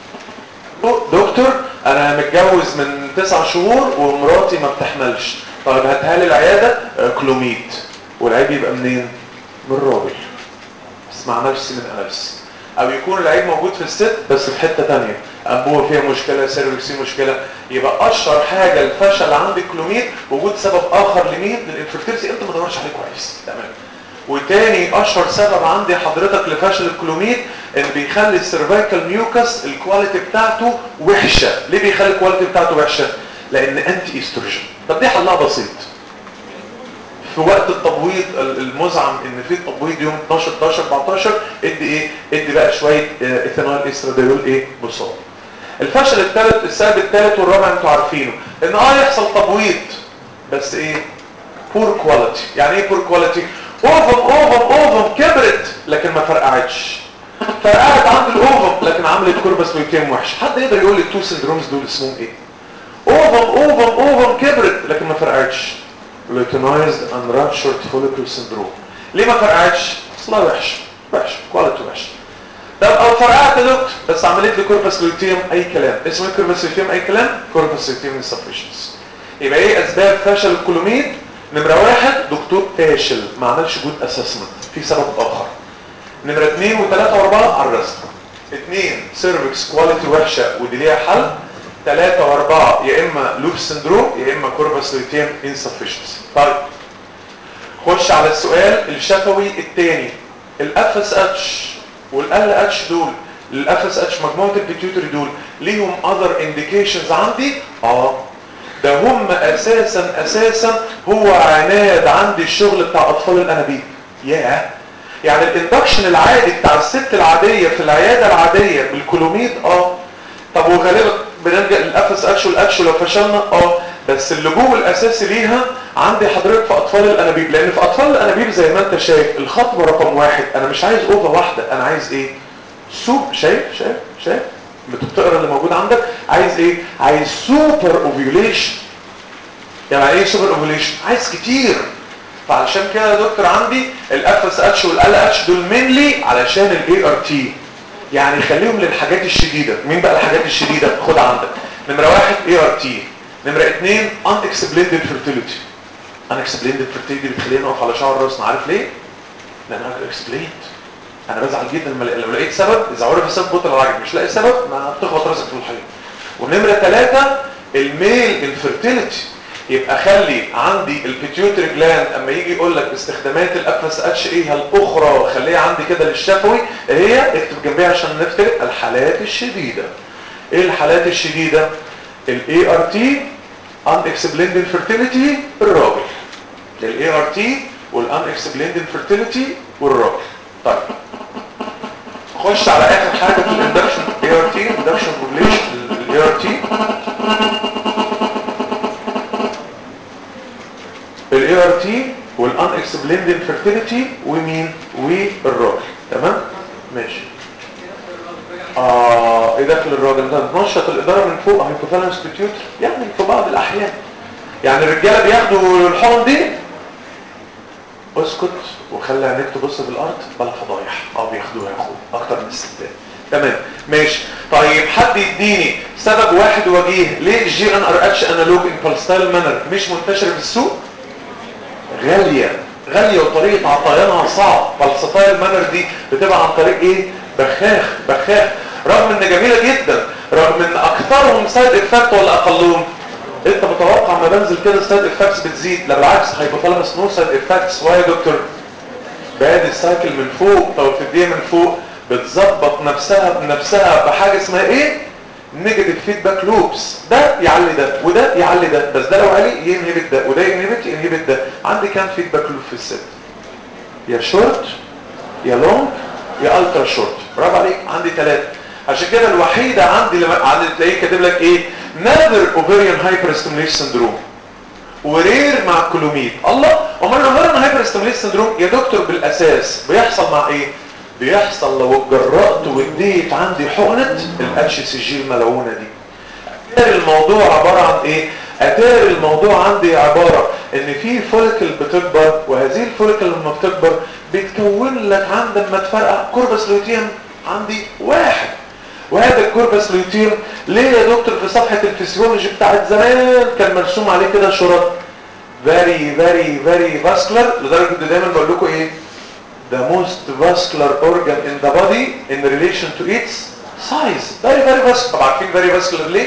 دكتور انا متجوز من تسع شهور ومراتي ما بتحملش طيب هاتها لي العياده كلوميد والعيب يبقى منين من الراجل بس ما عملش سيمن اناليس او يكون العيب موجود في الست بس في حته ثانيه انبوه فيها مشكله سيرفكسي مشكله يبقى اشهر حاجه الفشل عند الكلوميد وجود سبب اخر لمين للانفرتيلتي انت ما دورش عليه كويس تمام وتاني اشهر سبب عندي حضرتك لفشل الكلوميد ان بيخلي السيرفايكال ميوكس الكواليتي بتاعته وحشه ليه بيخلي الكواليتي بتاعته وحشه لان انتي استروجين طب دي حلها بسيط في وقت التبويض المزعم ان في تبويض يوم 12 13 14 ادي ايه ادي بقى شويه ايثانول استراديول ايه بصوت الفشل الثالث السبب الثالث والرابع انتوا عارفينه ان اه يحصل تبويض بس ايه بور كواليتي يعني ايه بور كواليتي اوفم اوفم اوفم كبرت لكن ما فرقعتش فرقعت عند الاوفم حد يقدر يقول لي التو سندرومز دول اسمهم ايه اوفم اوفم اوفم كبرت لكن ما فرقعتش luteinized and ruptured follicle syndrome ليه ما فرقعتش اصلها وحش وحش كواليتي وحش طب او فرقعت يا دكتور بس عملت لي كوربس لوتيوم اي كلام اسمه ايه كوربس لوتيوم اي كلام كوربس لوتيوم insufficiency يبقى ايه اسباب فشل الكولوميد نمره واحد دكتور فاشل ما عملش جود اسسمنت في سبب اخر نمره اثنين وثلاثه واربعه على الرسم اثنين سيرفكس كواليتي وحشه ودي ليها حل ثلاثة واربعة يا اما لوب سندروم يا اما كوربس لوتيوم insufficiency طيب خش على السؤال الشفوي الثاني الاف اس اتش والال اتش دول الاف اس اتش مجموعه البيتيوتري دول ليهم اذر انديكيشنز عندي اه ده هم اساسا اساسا هو عناد عندي الشغل بتاع اطفال الانابيب ياه يعني الاندكشن العادي بتاع الست العاديه في العياده العاديه بالكولوميد اه طب وغالبا بنلجا للاف اس اتش والاتش لو فشلنا اه بس اللجوء الاساسي ليها عندي حضرتك في اطفال الانابيب لان في اطفال الانابيب زي ما انت شايف الخطوه رقم واحد انا مش عايز اوفه واحده انا عايز ايه سوب شايف شايف شايف بتقرا اللي موجود عندك عايز ايه عايز سوبر اوفيوليشن يعني ايه سوبر اوفيوليشن عايز كتير فعلشان كده يا دكتور عندي الاف اس اتش والال اتش دول مينلي علشان الاي ار تي يعني خليهم للحاجات الشديده مين بقى الحاجات الشديده خد عندك نمره واحد اي ار تي نمره اثنين ان اكسبليندد فيرتيليتي ان اكسبليندد فيرتيليتي بتخليني اقف على شعر راسنا عارف ليه لان انا اكسبليند انا بزعل جدا لما لو لقيت سبب اذا عرف السبب بطل الراجل مش لاقي سبب ما بتخبط راسك في الحيط ونمره ثلاثة الميل انفيرتيليتي يبقى خلي عندي البيتيوتري جلاند اما يجي يقول لك استخدامات الاف اس اتش ايه الاخرى خليها عندي كده للشفوي هي اكتب جنبيها عشان نفتكر الحالات الشديده ايه الحالات الشديده الاي ار تي ان اكسبليند انفيرتيليتي الراجل الاي ار تي والان اكسبليند انفيرتيليتي والراجل طيب خش على اخر حاجه في الاندكشن اي ار تي اندكشن بوبليشن الاي ار تي الاي ار تي والان اكسبليند انفيرتيليتي ومين والراجل تمام ماشي اه ايه دخل الراجل ده نشط الاداره من فوق هايبوثالاموس بيتيوتر يعني في بعض الاحيان يعني الرجاله بياخدوا الحقن دي اسكت وخلي عينيك تبص في الارض بلا فضايح اه بياخدوها يا اخويا اكتر من الستات تمام ماشي طيب حد يديني سبب واحد وجيه ليه الجي ان ار اتش انالوج امبلستايل مانر مش منتشر في السوق غاليه غاليه وطريقه عطيانها صعب فالسفايل مانر دي بتبقى عن طريق ايه بخاخ بخاخ رغم ان جميله جدا رغم ان اكثرهم سايد افكت ولا اقلهم انت متوقع ما بنزل كده السايد افكتس بتزيد لا بالعكس هايبوثالاموس نو سايد افكتس واي يا دكتور بادي السايكل من فوق او بتديها من فوق بتظبط نفسها بنفسها بحاجه اسمها ايه نيجاتيف فيدباك لوبس ده يعلي ده وده يعلي ده بس ده لو علي ينهبت ده وده ينهبت ينهبت ده عندي كام فيدباك لوب في الست يا شورت يا لونج يا الترا شورت برافو عليك عندي ثلاثه عشان كده الوحيده عندي لما عندي تلاقيه كاتب لك ايه نادر اوفيريان هايبر ستيميليشن سندروم ورير مع الكلوميد الله امال الاوفيريان هايبر ستيميليشن سندروم يا دكتور بالاساس بيحصل مع ايه بيحصل لو اتجرأت واديت عندي حقنه الاتش سي جي الملعونه دي اتاري الموضوع عباره عن ايه اتاري الموضوع عندي عباره ان في فوليكل بتكبر وهذه الفوليكل لما بتكبر بتكون لك عند ما تفرقع كوربس لوتيوم عندي واحد وهذا الكوربس لوتيوم ليه يا دكتور في صفحه الفسيولوجي بتاعت زمان كان مرسوم عليه كده شرط فيري فيري فيري فاسكولار لدرجه ان دايما بقول لكم ايه the most vascular organ in the body in relation to its size very very vascular طب عارفين very vascular ليه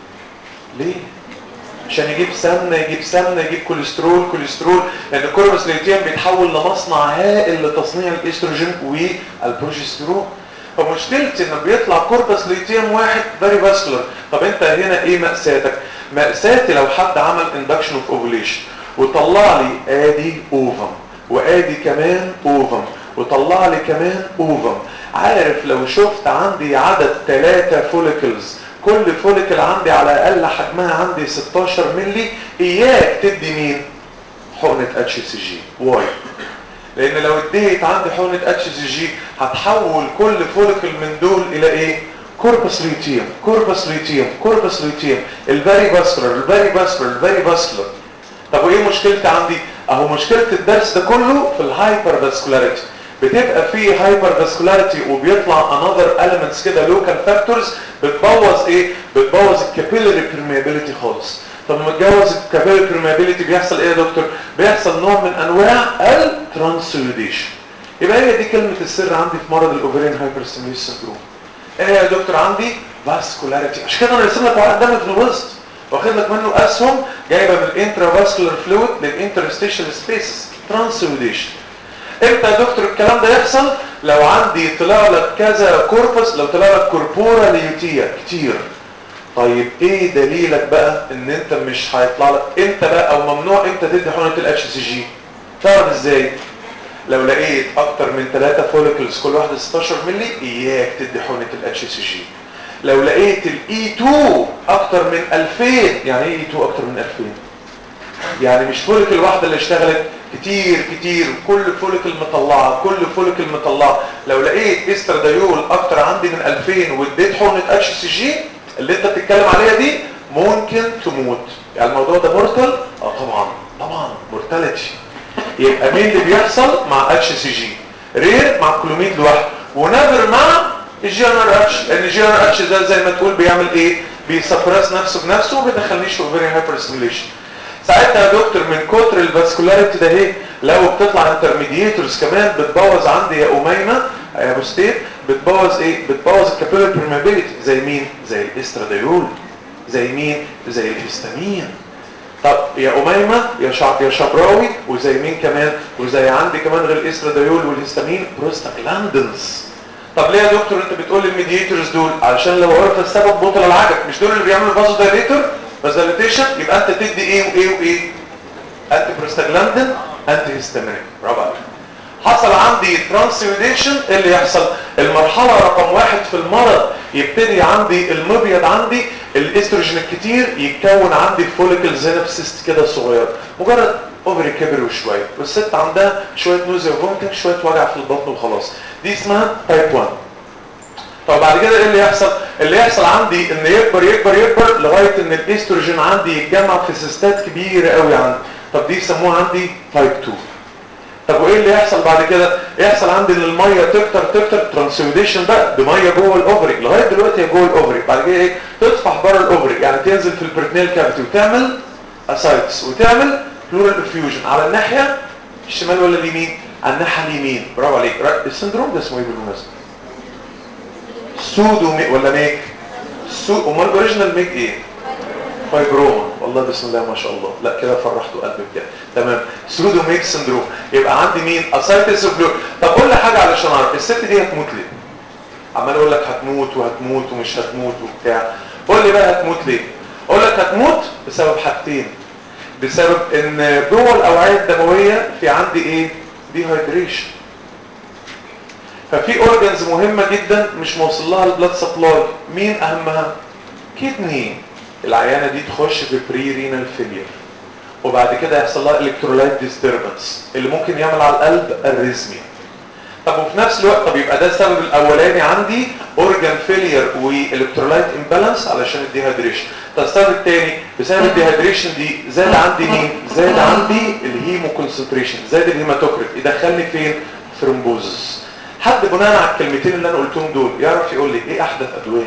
ليه عشان يجيب سمنه يجيب سمنه يجيب كوليسترول كوليسترول لان الكوربس لوتيوم بيتحول لمصنع هائل لتصنيع الاستروجين والبروجسترون فمشكلتي ان بيطلع كوربس لوتيوم واحد فيري فاسكولار طب انت هنا ايه مأساتك مأساتي لو حد عمل اندكشن اوف اوفوليشن وطلع لي ادي اوفم وادي كمان اوفم وطلع لي كمان اوفم عارف لو شفت عندي عدد ثلاثة فوليكلز كل فوليكل عندي على الاقل حجمها عندي 16 ملي اياك تدي مين حقنة اتش سي جي واي لان لو اديت عندي حقنة اتش سي جي هتحول كل فوليكل من دول الى ايه كوربس لوتيوم كوربس لوتيوم كوربس لوتيوم الفاري فاسكولار الفاري فاسكولار الفاري فاسكولار طب وايه مشكلتي عندي اهو مشكله الدرس ده كله في الهايبر فاسكولاريتي بتبقى في هايبر فاسكولاريتي وبيطلع انذر elements كده لوكال فاكتورز بتبوظ ايه بتبوظ الكابيلاري permeability خالص طب لما تجوز الكابيلاري permeability بيحصل ايه يا دكتور بيحصل نوع من انواع الترانسيوديشن يبقى هي دي كلمه السر عندي في مرض الاوفرين هايبر ستيميوليشن سندروم ايه يا دكتور عندي فاسكولاريتي عشان كده انا رسم لك واحد دم في الوسط واخد لك منه اسهم جايبه من الانترا فاسكولار فلويد للانترستيشال سبيسز ترانسيوديشن امتى يا دكتور الكلام ده يحصل لو عندي طلع لك كذا كوربس لو طلع لك كوربورا ليوتيا كتير طيب ايه دليلك بقى ان انت مش هيطلع لك انت بقى او ممنوع انت تدي حقنه الاتش سي جي تعرف ازاي لو لقيت اكتر من 3 فوليكلز كل واحده 16 مللي اياك تدي حقنه الاتش سي جي لو لقيت الاي 2 اكتر من 2000 يعني ايه اي 2 اكتر من 2000 يعني مش فوليكل واحده اللي اشتغلت كتير كتير كل فوليكل مطلعه كل فوليكل مطلعه لو لقيت استراديول اكتر عندي من 2000 واديت حقنه اتش سي جي اللي انت بتتكلم عليها دي ممكن تموت يعني الموضوع ده مورتال اه طبعا طبعا مورتاليتي يبقى مين اللي بيحصل مع اتش سي جي رير مع كلوميد لوحده ونادر مع الجنرال اتش لان الجنرال اتش ده زي ما تقول بيعمل ايه بيسبرس نفسه بنفسه وما بيدخلنيش في اوفيريان هايبر ستيميليشن ساعتها يا دكتور من كتر الفاسكولاريتي ده ايه لو بتطلع انترميديتورز كمان بتبوظ عندي يا اميمه يا ابو ستيف بتبوظ ايه بتبوظ الكابيلر برمابيليتي زي مين زي الاستراديول زي مين زي الهستامين طب يا اميمه يا شعب يا شبراوي وزي مين كمان وزي عندي كمان غير الاستراديول والهستامين بروستاجلاندنز طب ليه يا دكتور انت بتقول الميديتورز دول علشان لو عرف السبب بطل العجب مش دول اللي بيعملوا الفازو دايليتور فازاليتيشن يبقى انت تدي ايه وايه وايه انتي بروستاجلاندين انتي هيستامينيك برافو عليك حصل عندي ترانسيوديشن ايه اللي يحصل المرحله رقم واحد في المرض يبتدي عندي المبيض عندي الاستروجين الكتير يتكون عندي فوليكلز هنا في سيست كده صغير مجرد اوفري كبر وشويه والست عندها شويه نوزيا وفومتنج شويه وجع في البطن وخلاص دي اسمها تايب 1 طب بعد كده ايه اللي يحصل اللي يحصل عندي ان يكبر يكبر يكبر لغايه ان الاستروجين عندي يتجمع في سيستات كبيره قوي عندي طب دي يسموها عندي تايب 2 طب وايه اللي يحصل بعد كده يحصل عندي ان الميه تكتر تكتر ترانسيوديشن بقى بميه جوه الاوفري لغايه دلوقتي هي جوه الاوفري بعد كده ايه تطفح بره الاوفري يعني تنزل في البرتنيل كافيتي وتعمل اسايتس وتعمل بلورال افيوجن على الناحيه الشمال ولا اليمين على الناحيه اليمين برافو عليك السندروم ده اسمه ايه بالمناسبه سودو مي ولا ميك سو امال الاوريجينال ميك ايه فايبروما والله بسم الله ما شاء الله لا كده فرحتوا قلبي بجد تمام سودو ميك سندروم يبقى عندي مين اسايتس بلو طب قول لي حاجه علشان اعرف الست دي هتموت ليه عمال اقول لك هتموت وهتموت ومش هتموت وبتاع قول لي بقى هتموت ليه اقول لك هتموت بسبب حاجتين بسبب ان جوه الاوعيه الدمويه في عندي ايه دي هايدريشن ففي اورجنز مهمة جدا مش موصل لها البلاد سبلاي مين اهمها كدني العيانة دي تخش في بري رينال فيلير وبعد كده يحصل لها الكترولايت ديستربنس اللي ممكن يعمل على القلب الريزميا طب وفي نفس الوقت طب يبقى ده السبب الاولاني عندي اورجان فيلير والكترولايت امبالانس علشان الديهايدريشن طب السبب الثاني بسبب الديهايدريشن دي زاد عندي مين زاد عندي الهيمو كونسنتريشن زاد الهيماتوكريت يدخلني فين ثرومبوزس حد بناء على الكلمتين اللي انا قلتهم دول يعرف يقول لي ايه احدث ادويه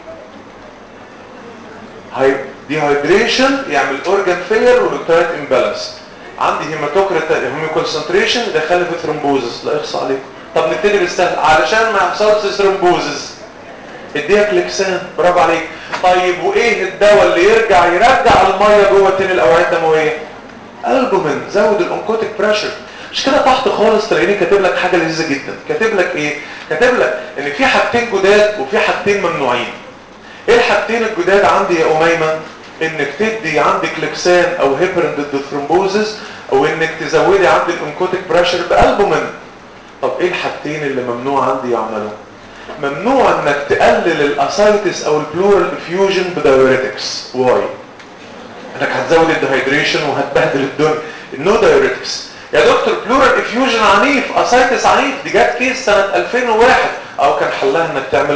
هاي ديهايدريشن يعمل اورجان فيلر والكترولايت امبالانس عندي هيماتوكريت هيمو كونسنتريشن يدخلني في ثرومبوزس لا اخصى عليكم طب نبتدي بالسهل علشان ما يحصلش ثرومبوزس اديها كليكسان برافو عليك طيب وايه الدواء اللي يرجع يرجع الميه جوه تاني الاوعيه الدمويه البومين زود الانكوتيك بريشر مش كده تحت خالص تلاقيني كاتب لك حاجه لذيذه جدا كاتب لك ايه كاتب لك ان في حاجتين جداد وفي حاجتين ممنوعين ايه الحاجتين الجداد عندي يا اميمه انك تدي عندك لكسان او هيبرين ضد الثرومبوزس او انك تزودي عندي الانكوتيك بريشر بالبومين طب ايه الحاجتين اللي ممنوع عندي يعملوا ممنوع انك تقلل الاسايتس او البلورال افيوجن بدايوريتكس واي انك هتزود الديهايدريشن وهتبهدل الدنيا النو دايوريتكس يا دكتور بلورال افيوجن عنيف اسايتس عنيف دي جت كيس سنه 2001 او كان حلها انك تعمل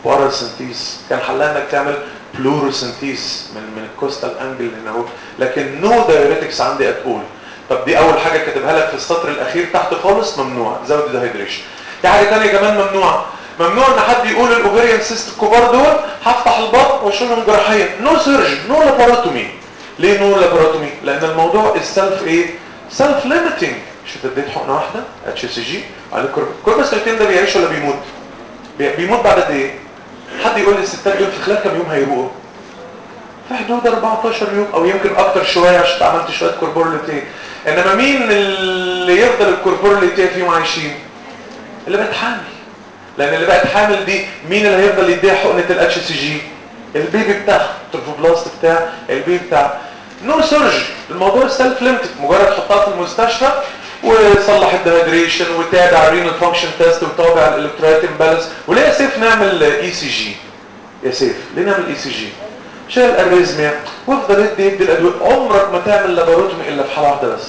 باراسنتيز كان حلها انك تعمل بلوروسنتيز من من الكوستال انجل هنا اهو لكن نو دايوريتكس عندي اتقول طب دي اول حاجه كاتبها لك في السطر الاخير تحت خالص ممنوع زود الدهيدريشن في حاجه ثانيه كمان ممنوع ممنوع ان حد يقول الاوفيريان سيست الكبار دول هفتح البطن واشيلهم جراحيا نو سيرجن نو لاباروتومي ليه نو لاباروتومي لان الموضوع السلف ايه سيلف ليميتنج مش انت اديت حقنه واحده اتش اس جي على الكوربس الكين ده بيعيش ولا بيموت بي- بيموت بعد قد ايه حد يقول لي الستات دول في خلال كام يوم هيروقوا في حدود 14 يوم او يمكن اكتر شويه عشان أنت عملت شويه كوربورليتي انما مين اللي يفضل الكوربورليتي فيهم عايشين اللي بقت حامل لان اللي بقت حامل دي مين اللي هيفضل يديها حقنه الاتش سي جي البيبي بتاعها التروفوبلاست بتاع البيبي بتاع نو سيرجري الموضوع سيلف ليمتد مجرد تحطها في المستشفى وصلح الدهيدريشن وتابع الرينال فانكشن تيست وتابع الالكترولايت امبالانس وليه يا سيف نعمل اي سي جي يا سيف ليه نعمل اي سي جي عشان الاريزميا وافضل ادي ادي الادويه عمرك ما تعمل لاباروتومي الا في حاله واحده بس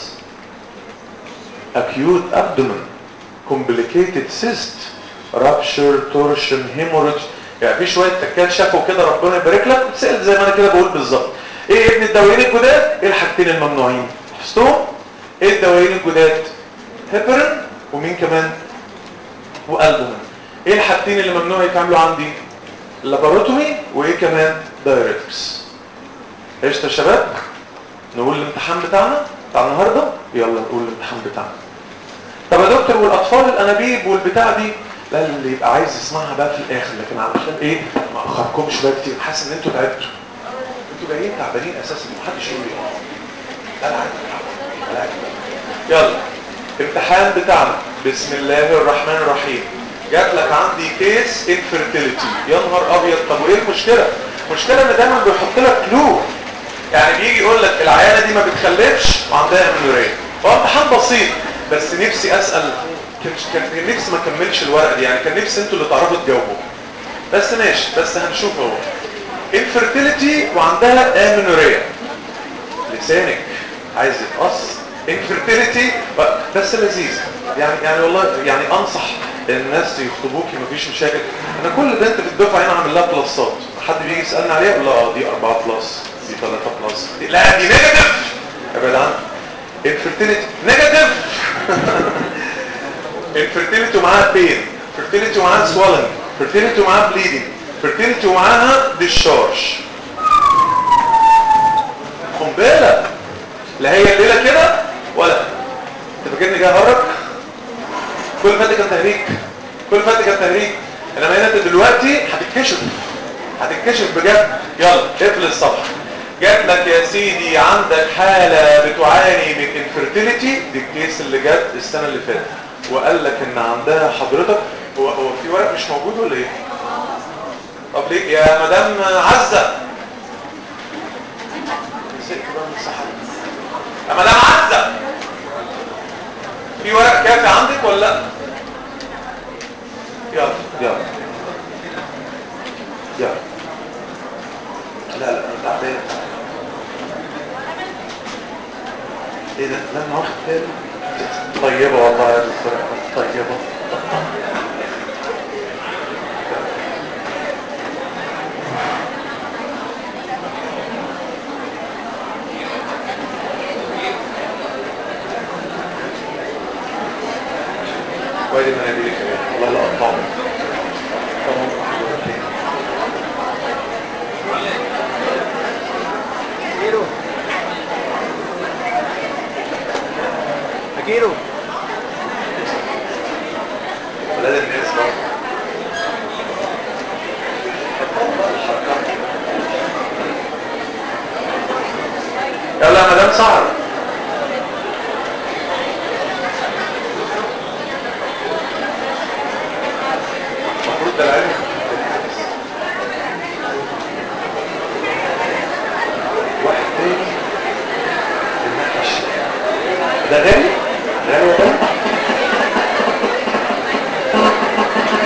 acute abdomen complicated cyst rupture torsion hemorrhage يعني في شويه تكات شافوا كده ربنا يبارك لك وتسال زي ما انا كده بقول بالظبط ايه يا ابن الدوايين الجداد ايه الحاجتين الممنوعين حفظتهم ايه الدوايين الجداد هيبرين ومين كمان والبومين ايه الحاجتين اللي ممنوع يتعملوا عندي لاباروتومي وايه كمان دايركتس قشطه يا شباب نقول الامتحان بتاعنا بتاع النهارده يلا نقول الامتحان بتاعنا طب يا دكتور والاطفال الانابيب والبتاع دي لا اللي يبقى عايز يسمعها بقى في الاخر لكن علشان ايه ما اخركمش بقى كتير حاسس ان انتوا تعبتوا انتوا جايين تعبانين اساسا محدش يقول لي لا لا عادي. لا عادي. يلا امتحان بتاعنا بسم الله الرحمن الرحيم جات لك عندي كيس انفيرتيليتي يا نهار ابيض طب وايه المشكله المشكله ان دايما بيحط لك كلو يعني بيجي يقول لك العيانه دي ما بتخلفش وعندها امنوريه هو امتحان بسيط بس نفسي اسال كان كان نفسي ما اكملش الورقه دي يعني كان نفسي انتوا اللي تعرفوا تجاوبوا بس ماشي بس هنشوف اهو انفيرتيليتي وعندها امنوريه لسانك عايز يتقص انفيرتيليتي بس لذيذ يعني يعني والله يعني انصح الناس يخطبوكي مفيش مشاكل انا كل بنت في الدفعه هنا عامل لها بلسات حد بيجي يسالني عليها اقول له اه دي 4 بلس دي 3 بلس دي لا دي نيجاتيف ابعد عنها انفيرتيليتي نيجاتيف انفيرتيليتي ومعاها بين فيرتيليتي ومعاها سوالنج فيرتيليتي ومعاها بليدنج فيرتيليتي ومعاها ديشارج قنبله لا هي الليله كده ولا انت فاكرني جاي اهرج كل اللي فات كان تهريج كل اللي فات كان تهريج انما هنا انت دلوقتي هتتكشف هتتكشف بجد يلا اقفل الصفحه جات لك يا سيدي عندك حاله بتعاني من انفيرتيليتي دي الكيس اللي جت السنه اللي فاتت وقال لك ان عندها حضرتك هو هو في ورق مش موجود ولا ايه طب ليه يا مدام عزه نسيت بقى من الصحة. يا مدام عزه في ورق كافي عندك ولا لا يلا يلا يلا لا لا انا تعبان ايه ده لا انا واخد بالي طيبه والله يا دكتور أحمد، طيبه وادي مناديل كمان والله لا اقطعه طبعا Akiro. Akiro. ولاد الناس برضه يلا يا مدام سهر المفروض ده العلم واحد تاني المناقش ده غالي غالي يا غالي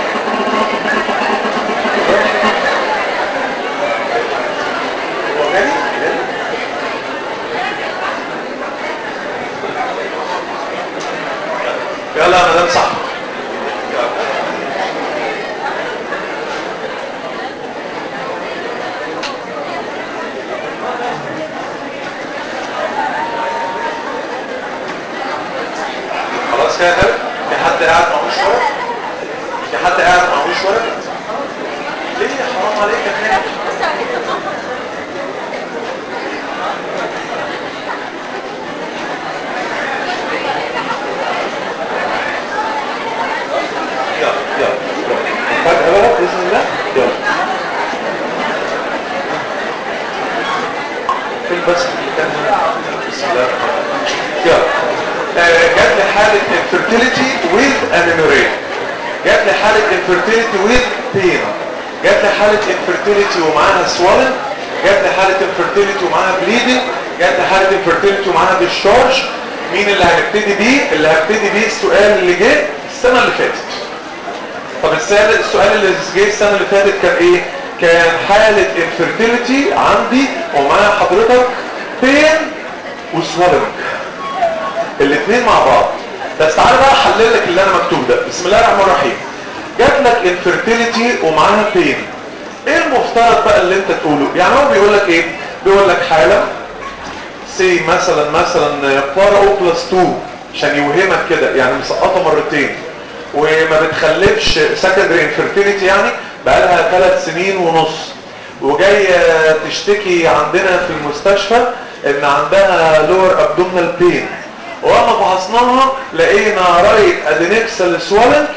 جات لي حاله انفيرتيليتي ويز بين جات لي حاله انفيرتيليتي ومعاها سوالن جات لي حاله انفيرتيليتي ومعاها بليدنج جات لي حاله انفيرتيليتي ومعاها ديشارج مين اللي هنبتدي بيه اللي هبتدي بيه السؤال اللي جه السنه اللي فاتت طب السؤال السؤال اللي جه السنه اللي فاتت كان ايه كان حاله انفيرتيليتي عندي ومعاها حضرتك بين وسوالنج الاثنين مع بعض بس تعالى بقى احلل لك اللي انا مكتوب ده بسم الله الرحمن الرحيم جات لك انفيرتيليتي ومعاها بين ايه المفترض بقى اللي انت تقوله يعني هو بيقول لك ايه بيقول لك حاله سي مثلا مثلا بارا او بلس 2 عشان يوهمك كده يعني مسقطه مرتين وما بتخلفش سكندري انفيرتيليتي يعني بقى لها ثلاث سنين ونص وجايه تشتكي عندنا في المستشفى ان عندها لور ابدومينال بين واما فحصناها لقينا رايت ادينكسال سوالنج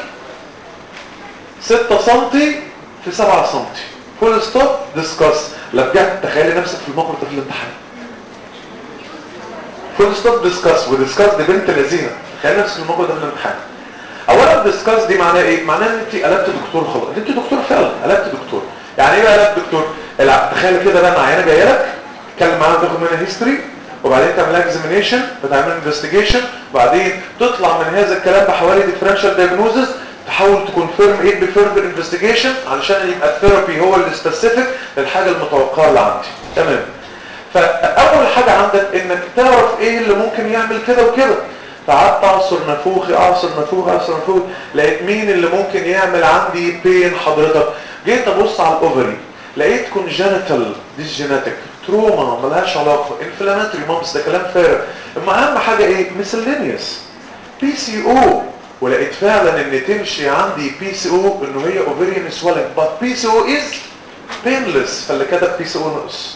6 سم في 7 سم فول ستوب ديسكاس لا بجد تخيلي نفسك في الموقف ده في الامتحان فول ستوب ديسكاس وديسكاس دي بنت لذينه تخيلي نفسك في الموقف ده في الامتحان اولا ديسكاس دي معناها ايه معناها ان انت قلبت دكتور خلاص انت دكتور فعلا قلبت دكتور يعني ايه بقى قلبت دكتور لا تخيل كده بقى عيانه جايه لك تتكلم معاها تاخد منها هيستوري وبعدين تعمل لها اكزامينيشن وتعمل انفستيجيشن وبعدين تطلع من هذا الكلام بحوالي ديفرنشال دايجنوزس تحاول تكونفيرم ايه بفيرذر انفستيجيشن علشان يبقى الثيرابي هو السبيسيفيك للحاجه المتوقعه اللي عندي تمام فاول حاجه عندك انك تعرف ايه اللي ممكن يعمل كده وكده فقعدت اعصر نافوخي اعصر نافوخي اعصر نافوخي لقيت مين اللي ممكن يعمل عندي بين حضرتك جيت ابص على الاوفري لقيت كونجنتال دي جيناتيك تروما ملهاش علاقه انفلاماتوري مامس ده كلام فارغ اما اهم حاجه ايه ميسلينيوس بي سي او ولقيت فعلا ان تمشي عندي بي سي او انه هي اوفريان سويلنج بس بي سي او از بينلس فاللي كتب بي سي او نقص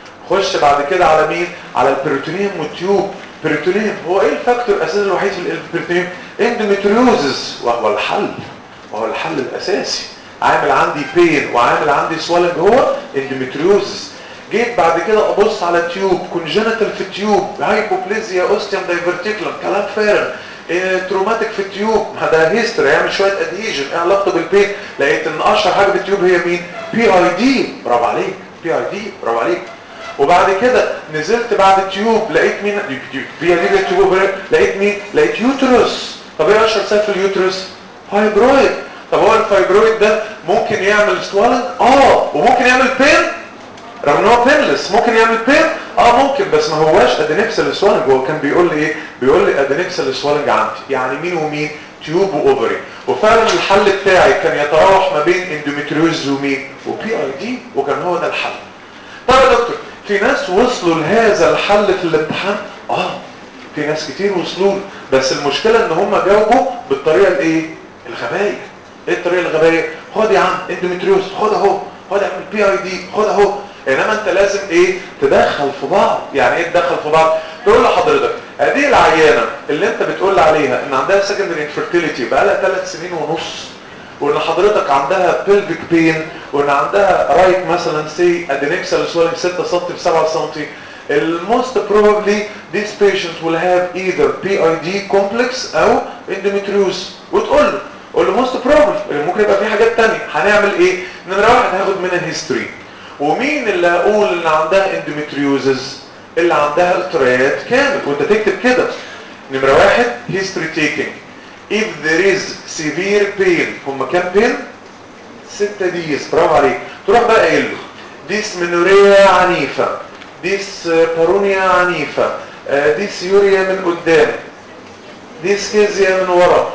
خش بعد كده على مين على البروتونيوم والتيوب بروتونيوم هو ايه الفاكتور الاساسي الوحيد في البروتونيوم اندوميتريوزس وهو الحل وهو الحل الاساسي عامل عندي بين وعامل عندي سوالنج هو اندوميتريوزس جيت بعد كده ابص على تيوب كونجنتال في التيوب هايبوبليزيا اوستيوم دايفرتيكولم كلام فارغ إيه تروماتيك في التيوب ده هيستوري يعمل شويه ادهيجن ايه علاقته بالبين لقيت ان اشهر حاجه في التيوب هي مين بي اي دي برافو عليك بي اي دي برافو عليك وبعد كده نزلت بعد التيوب لقيت مين بي اي دي التيوب لقيت مين لقيت يوترس طب ايه اشهر سبب في اليوترس فايبرويد طب هو الفايبرويد ده ممكن يعمل سوالنج اه وممكن يعمل بين رغم ان هو بينلس ممكن يعمل بين اه ممكن بس ما هواش ادينكسال سوالنج هو كان بيقول لي ايه بيقول لي ادينكسال سوالنج عندي يعني مين ومين تيوب واوفري وفعلا الحل بتاعي كان يتراوح ما بين اندوميتريوز ومين وبي اي دي وكان هو ده الحل طب يا دكتور في ناس وصلوا لهذا الحل في الامتحان اه في ناس كتير وصلوا له بس المشكله ان هم جاوبوا بالطريقه الايه الغبيه ايه الطريقه الغبيه خد يا عم اندوميتريوز خد اهو خد اعمل بي اي دي خد اهو انما انت لازم ايه تدخل في بعض يعني ايه تدخل في بعض تقول لحضرتك هذه العيانه اللي انت بتقول عليها ان عندها سكندري انفيرتيليتي بقى لها 3 سنين ونص وان حضرتك عندها بيلفيك بين وان عندها رايت مثلا سي ادينكسال سويلنج 6 سم في 7 سم الموست probably this patient will have either PID complex او endometriosis وتقول له قول له موست probably ممكن يبقى في حاجات تانية هنعمل ايه نمرة واحد هاخد منها هيستوري ومين اللي هقول ان عندها اندوميتريوزز اللي عندها التريات كامل وانت تكتب كده نمرة واحد history taking if there is severe pain هم كام بين ستة ديز برافو عليك تروح بقى قايل له ديس منوريا عنيفة ديس بارونيا عنيفة ديس يوريا من قدام ديس كيزيا من ورا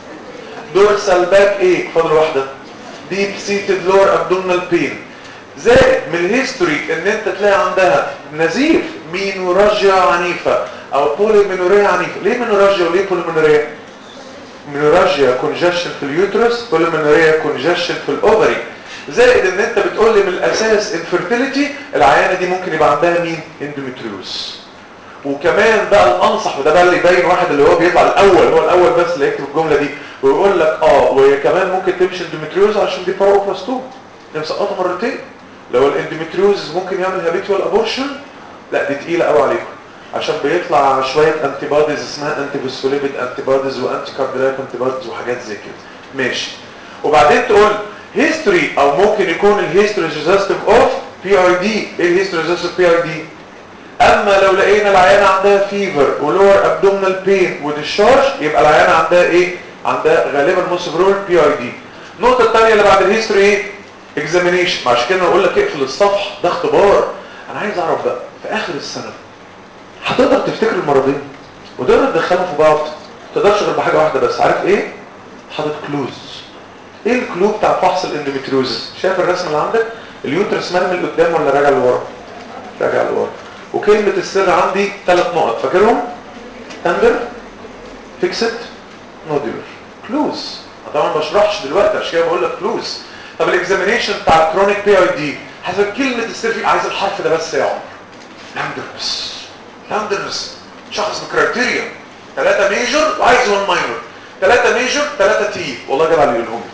دورسال باك ايه فاضل واحدة ديب سيتد لور ابدومينال بين زائد من الهيستوري ان انت تلاقي عندها نزيف مينوراجيا عنيفة او بوليمينوريا عنيفة ليه مينوراجيا وليه بوليمينوريا مينوراجيا كونجشن في اليوترس بوليمينوريا كونجشن في الاوفري زائد ان انت بتقول لي من الاساس انفيرتيليتي العيانه دي ممكن يبقى عندها مين اندوميتريوس وكمان بقى الانصح وده بقى اللي يبين واحد اللي هو بيطلع الاول هو الاول بس اللي يكتب الجمله دي ويقول لك اه وكمان ممكن تمشي اندوميتريوز عشان دي باروكلاستوم دي مسقطه مرتين لو الاندوميتريوز ممكن يعمل هابيتوال ابورشن لا دي تقيله قوي عليكم عشان بيطلع شويه انتي بوديز اسمها انتي فوسفوليبيد انتي بوديز وانتي كاربيلايك انتي بوديز وحاجات زي كده ماشي وبعدين تقول هيستوري او ممكن يكون الهيستوري سجستيف اوف بي اي دي ايه الهيستوري سجستيف بي اي دي اما لو لقينا العيانه عندها فيفر ولور ابدومينال بين وديشارج يبقى العيانه عندها ايه عندها غالبا موسفرول بي اي دي النقطه الثانيه اللي بعد الهيستوري ايه اكزامينيشن عشان كده اقول لك اقفل الصفحه ده اختبار انا عايز اعرف بقى في اخر السنه هتقدر تفتكر المرضين وتقدر تدخلهم في بعض ما تقدرش غير بحاجه واحده بس عارف ايه حاطط كلوز ايه الكلو بتاع فحص الاندوميتريوزس شايف الرسم اللي عندك اليوترس مرمي لقدام ولا راجع لورا راجع لورا وكلمه السر عندي ثلاث نقط فاكرهم تندر فيكسد نودولر كلوز طبعا ما بشرحش دلوقتي عشان كده بقول لك كلوز طب الاكزامينيشن بتاع الكرونيك بي اي دي حسب كلمه السر فيه عايز الحرف ده بس يا عمر لاندرز لاندرز شخص بكرايتيريا ثلاثة ميجر وعايز 1 ماينور ثلاثة ميجر ثلاثة تي والله جاب على يقولهم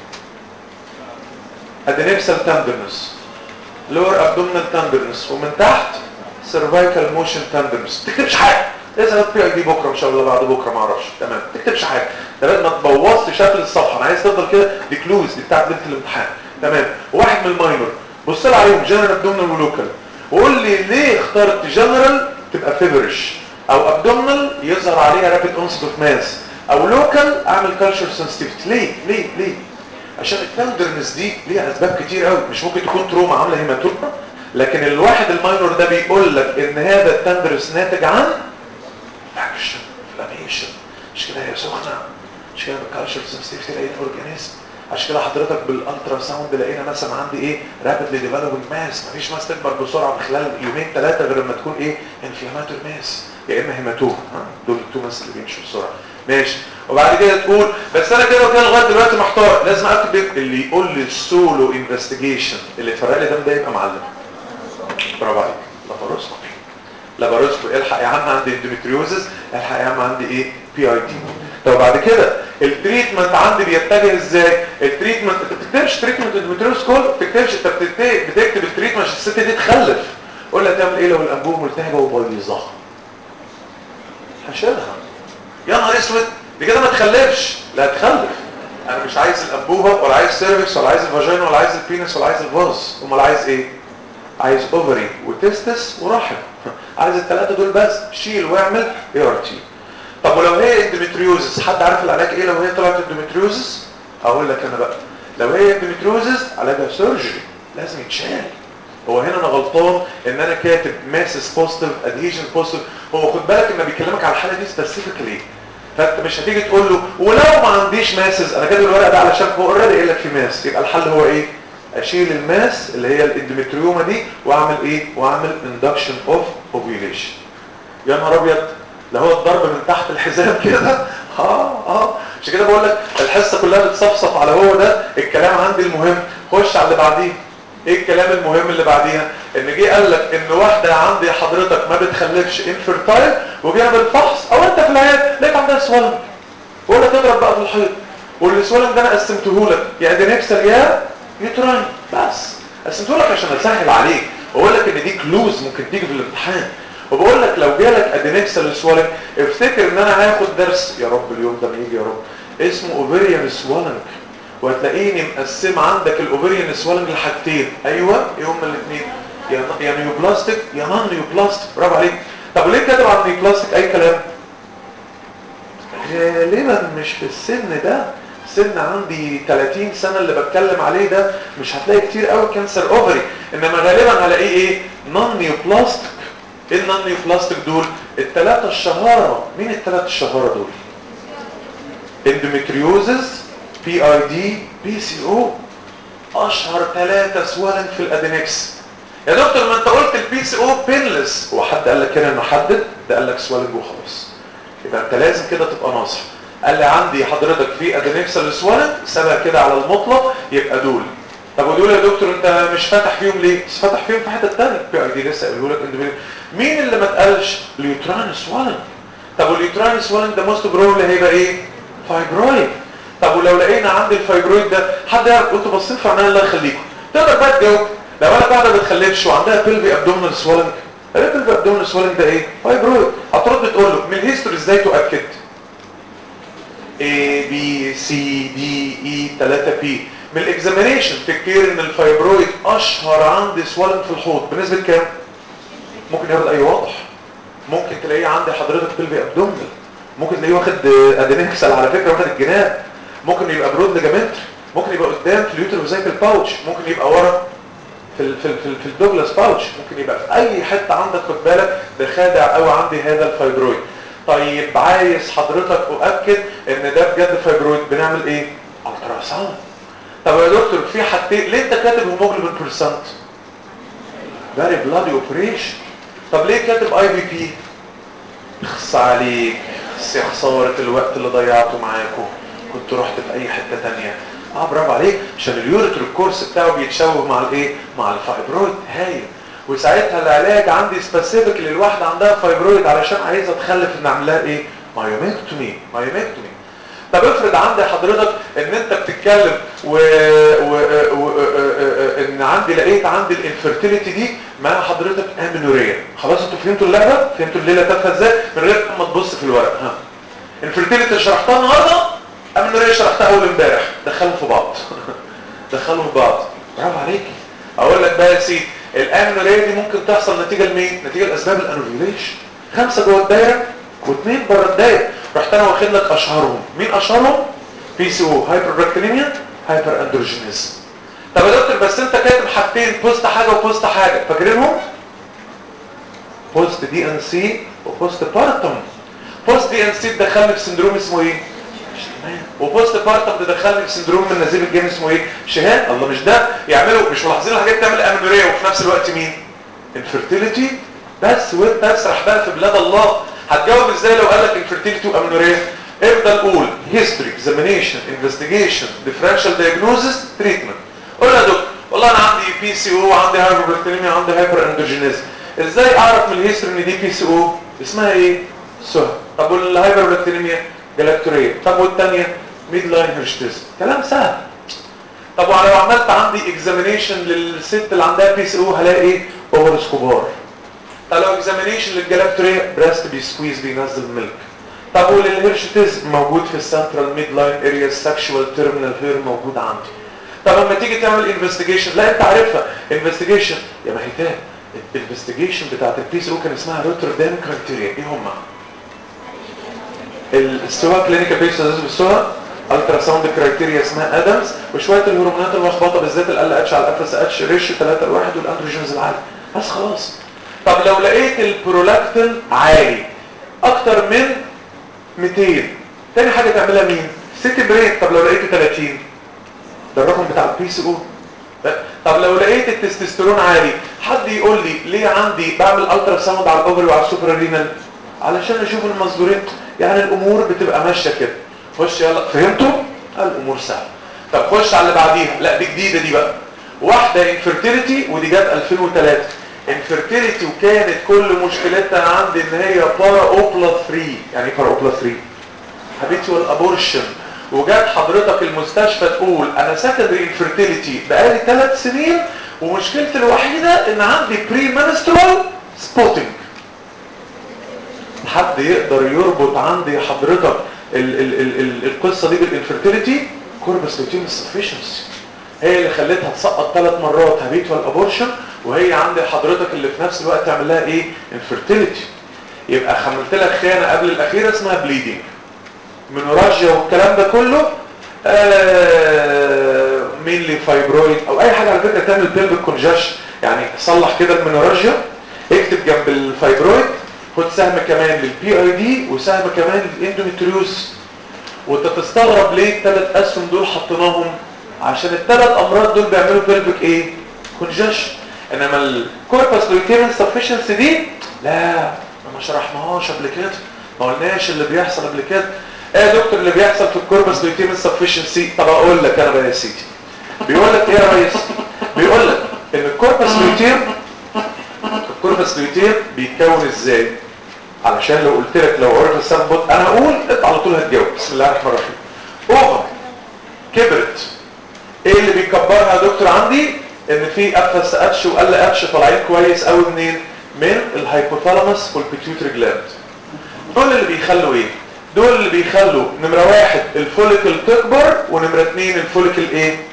ادينيبسال تندرنس لور ابدومينال تندرنس ومن تحت سيرفايكال موشن تندرنس تكتبش حاجه اذا بي اي دي بكره ان شاء الله بعد بكره ما اعرفش تمام تكتبش حاجه تمام ما تبوظش شكل الصفحه انا عايز تفضل كده دي كلوز دي بتاعت ليله الامتحان تمام واحد من الماينور بص لي عليهم جنرال ابدومينال ولوكال وقول لي ليه اخترت جنرال تبقى فيفرش او ابدومينال يظهر عليها رابيد اونست اوف ماس او لوكال اعمل كالتشر سنسيتيفيتي ليه ليه ليه عشان التندرنس دي ليها اسباب كتير قوي مش ممكن تكون تروما عامله هيماتوما لكن الواحد الماينور ده بيقول لك ان هذا التندرنس ناتج عن اكشن انفلاميشن مش كده هي سخنه مش كده بالكالتشر سنسيتيفيتي لقينا اورجانيزم عشان كده حضرتك بالالترا ساوند لقينا مثلا عندي ايه رابيدلي ديفلوبينج ماس مفيش ماس تكبر بسرعه في خلال يومين ثلاثه غير لما تكون ايه انفلاماتور ماس يا اما هيماتوما ها دول التو ماس اللي بيمشوا بسرعه ماشي وبعد كده تقول بس انا كده وكده لغايه دلوقتي محتار لازم اكتب اللي يقول لي السولو انفستيجيشن اللي اتفرق لي ده ده يبقى معلم برافو عليك لاباروسكوبي لاباروسكوبي الحق يا عم عندي اندوميتريوزس الحق يا عم عندي ايه بي اي دي طب بعد كده التريتمنت عندي بيتجه ازاي التريتمنت انت ما بتكتبش تريتمنت اندوميتريوز كله ما بتكتبش انت بتكتب التريتمنت عشان الست دي تخلف قول لها تعمل ايه لو الانبوبه ملتهبه وبايظه هشيلها يا نهار اسود دي كده ما تخلفش لا تخلف انا مش عايز الانبوبه ولا عايز سيرفكس ولا عايز الفاجينا ولا عايز البينس ولا عايز الفاز امال عايز ايه عايز اوفري وتستس ورحم عايز الثلاثه دول بس شيل واعمل اي ار تي طب ولو هي اندوميتريوزس حد عارف العلاج ايه لو هي طلعت اندوميتريوزس اقول لك انا بقى لو هي اندوميتريوزس علاجها سيرجري لازم يتشال هو هنا انا غلطان ان انا كاتب ماسس بوزيتيف ادهيجن بوزيتيف هو خد بالك ان بيكلمك على الحاله دي سبيسيفيكلي فانت مش هتيجي تقول له ولو ما عنديش ماسز انا كاتب الورق ده علشان هو اوريدي قايل لك في ماس يبقى الحل هو ايه اشيل الماس اللي هي الاندوميتريوما دي واعمل ايه واعمل اندكشن اوف اوفيوليشن يا نهار ابيض ده هو الضرب من تحت الحزام كده اه اه عشان كده بقول لك الحصه كلها بتصفصف على هو ده الكلام عندي المهم خش على اللي بعديه ايه الكلام المهم اللي بعديها ان جه قال لك ان واحده عندي حضرتك ما بتخلفش انفيرتايل وجينا بالفحص او انت في العياده لقيت عندها سوالنج ولا تضرب بقى في الحيط والسوالنج ده انا قسمته لك يا ادينكسل يا يوتراين بس قسمته لك عشان اسهل عليك واقول لك ان دي كلوز ممكن تيجي في الامتحان وبقول لك لو جالك ادينكسل سوالنج افتكر ان انا هاخد درس يا رب اليوم ده ما يجي يا رب اسمه اوفيريان سوالنج وهتلاقيني مقسم عندك الاوفيريان سوالنج لحاجتين ايوه ايه هما الاثنين يا يا نيوبلاستيك يا نون نيوبلاستيك برافو عليك طب ليه كاتب عن نيوبلاستيك اي كلام غالبا مش في السن ده سن عندي 30 سنة اللي بتكلم عليه ده مش هتلاقي كتير قوي كانسر اوفري انما غالبا هلاقيه ايه نون نيوبلاستيك ايه النون نيوبلاستيك دول الثلاثة الشهارة مين الثلاثة الشهارة دول اندوميتريوزز بي اي دي بي سي او اشهر ثلاثة سوالن في الادينكس يا دكتور ما انت قلت البي سي او بينلس هو حد قال لك كده انه حدد ده قال لك سوالنج وخلاص يبقى انت لازم كده تبقى ناصح قال لي عندي حضرتك في ادينكسال سوالنج سابها كده على المطلق يبقى دول طب ودول يا دكتور انت مش فاتح فيهم ليه؟ بس فاتح فيهم في حته ثانيه بي اي دي لسه قالوا لك مين اللي ما اتقالش؟ اليوتران سوالنج طب واليوتران سوالنج ده موست بروبلي هيبقى ايه؟ فايبرويد طب ولو لقينا عندي الفايبرويد ده حد يعرف قلت بصين في عينيا الله يخليكم تقدر بقى تجاوب لو انا قاعده ما بتخلفش وعندها بيلفي ابدومينال سوالنج البيلفي ابدومينال سوالنج ده ايه؟ فايبرويد هترد تقول له من الهيستوري ازاي تؤكد؟ A B C D E 3 P من الاكزامينيشن تكتير ان الفايبرويد اشهر عندي سوالن في الحوض بنسبه كام ممكن ياخد اي واضح ممكن تلاقيه عندي حضرتك بلفي ابدومنال ممكن تلاقيه واخد ادينكسل على فكره واخد الجناب ممكن يبقى برود ليجامنتري ممكن يبقى قدام في اليوتروفيزيكال باوتش ممكن يبقى ورا في ال في ال في, ال في الدوجلاس باوتش ممكن يبقى في اي حته عندك خد بالك ده خادع قوي عندي هذا الفايبرويد طيب عايز حضرتك اؤكد ان ده بجد فايبرويد بنعمل ايه الترا ساوند طب يا دكتور في حاجتين ليه انت كاتب هيموجلوبين بيرسنت فيري بلادي اوبريشن طب ليه كاتب اي في بي اخص عليك اخص يا خساره الوقت اللي ضيعته معاكم كنت رحت في اي حته ثانيه اه برافو عليك عشان اليوريتر الكورس بتاعه بيتشوه مع الايه مع الفايبرويد هايل وساعتها العلاج عندي سبيسيفيك للواحده عندها فايبرويد علشان عايزه تخلف نعمل لها ايه مايوميكتومي مايوميكتومي طب افرض عندي حضرتك ان انت بتتكلم و... و... و... ان عندي لقيت عندي الانفيرتيليتي دي مع حضرتك امينوريا خلاص انتوا فهمتوا اللعبه فهمتوا الليله تافهه ازاي من غير ما تبص في الورق ها الانفيرتيليتي اللي شرحتها النهارده امينوريا شرحتها اول امبارح دخلهم في بعض دخلهم في بعض برافو عليك اقول لك بقى يا سيدي الامينوريا دي ممكن تحصل نتيجه لمين نتيجه لاسباب الانوفيوليشن خمسه جوه الدايره واثنين بره الدايره رحت انا واخد لك اشهرهم مين اشهرهم بي سي او هايبربكتينيميا هايبر اندروجينيزم طب يا دكتور بس انت كاتب حاجتين بوست حاجه وبوست حاجه فاكرينهم بوست دي ان سي وبوست بارتم بوست دي ان سي تدخلني في سندروم اسمه ايه وبوست بارتم تدخلني في سندروم من نزيف الجيم اسمه ايه شهاد الله مش ده يعملوا مش ملاحظين الحاجات تعمل امنوريه وفي نفس الوقت مين انفيرتيليتي بس وانت اسرح بقى في بلاد الله هتجاوب ازاي لو قال لك انفيرتيليتي وامنوريه افضل قول هيستوري اكزامينيشن انفستيجيشن ديفرنشال دايجنوزس تريتمنت قول يا دكتور والله انا عندي بي سي او عندي هايبربكتيريميا عندي هايبر اندروجينيزم ازاي اعرف من الهيستوري ان دي بي سي او اسمها ايه سهل طب والهايبربكتيريميا جلاكتوريه طب والثانيه ميد لاين هيرشتيزم كلام سهل طب ولو عملت عندي اكزامينيشن للست اللي عندها بي سي او هلاقي ايه اوفر سكوبار طب لو اكزامينيشن للجلاكتوريه بريست بيسكويز بينزل ميلك طب وللهيرشتيزم موجود في السنترال ميد لاين اريا سكشوال تيرمينال هير موجود عندي طب لما تيجي تعمل انفستيجيشن لا انت عارفها انفستيجيشن يا مهيتان الانفستيجيشن بتاعت البي سي او كان اسمها روتردام كرايتيريا ايه هم السوا كلينيكال بيس بالسوا الترا ساوند كرايتيريا اسمها ادمز وشويه الهرمونات الملخبطه بالذات ال اتش على الاف اس اتش ريش 3 ل 1 والاندروجينز العالي بس خلاص طب لو لقيت البرولاكتين عالي اكتر من 200 تاني حاجه تعملها مين سيتي بريك طب لو لقيته 30 ده الرقم بتاع البي سي او طب لو لقيت التستوستيرون عالي حد يقول لي ليه عندي بعمل الترا ساوند على الاوفري وعلى السوبر رينال علشان اشوف المصدورين يعني الامور بتبقى ماشيه كده خش يلا فهمتوا الامور سهله طب خش على اللي بعديها لا دي جديده دي بقى واحده انفيرتيليتي ودي جت 2003 انفيرتيليتي وكانت كل مشكلتها عندي ان هي بارا اوبلا 3 يعني ايه بارا اوبلا 3 هابيتوال ابورشن وجات حضرتك المستشفى تقول انا سكندري انفيرتيليتي بقالي ثلاث سنين ومشكلتي الوحيده ان عندي بري منسترال سبوتنج حد يقدر يربط عندي حضرتك ال ال ال ال القصه دي بالانفيرتيليتي كوربس لوتيوم سفيشنسي هي اللي خلتها تسقط ثلاث مرات هابيتوال ابورشن وهي عندي حضرتك اللي في نفس الوقت تعمل لها ايه انفيرتيليتي يبقى خملت لك خيانه قبل الاخيره اسمها بليدنج منوراجيا والكلام ده كله آه مينلي فايبرويد او اي حاجه على فكره تعمل بيلفيك كونجاش يعني صلح كده المنوراجيا اكتب جنب الفايبرويد خد سهم كمان للبي اي دي وسهم كمان للاندوميتريوز وانت تستغرب ليه الثلاث اسهم دول حطيناهم عشان الثلاث امراض دول بيعملوا بيلفيك ايه كونجاش انما الكوربس لوتيرن سفشنسي دي لا ما شرحناهاش قبل كده ما قلناش اللي بيحصل قبل كده ايه يا دكتور اللي بيحصل في الكوربس لوتيرن سفشنسي طب اقول لك انا بقى يا سيدي بيقول لك ايه يا ريس بيقول لك ان الكوربس لوتيرن الكوربس لوتيرن بيتكون ازاي علشان لو قلت لك لو عرف السبب انا هقول انت على طول هتجاوب بسم الله الرحمن الرحيم اوفر كبرت ايه اللي بيكبرها يا دكتور عندي ان في اف اس اتش وال اتش طالعين كويس قوي منين من الهايبوثالاموس والبيتيوتري جلاند دول اللي بيخلوا ايه دول اللي بيخلوا نمرة واحد الفوليكل تكبر ونمرة اتنين الفوليكل ايه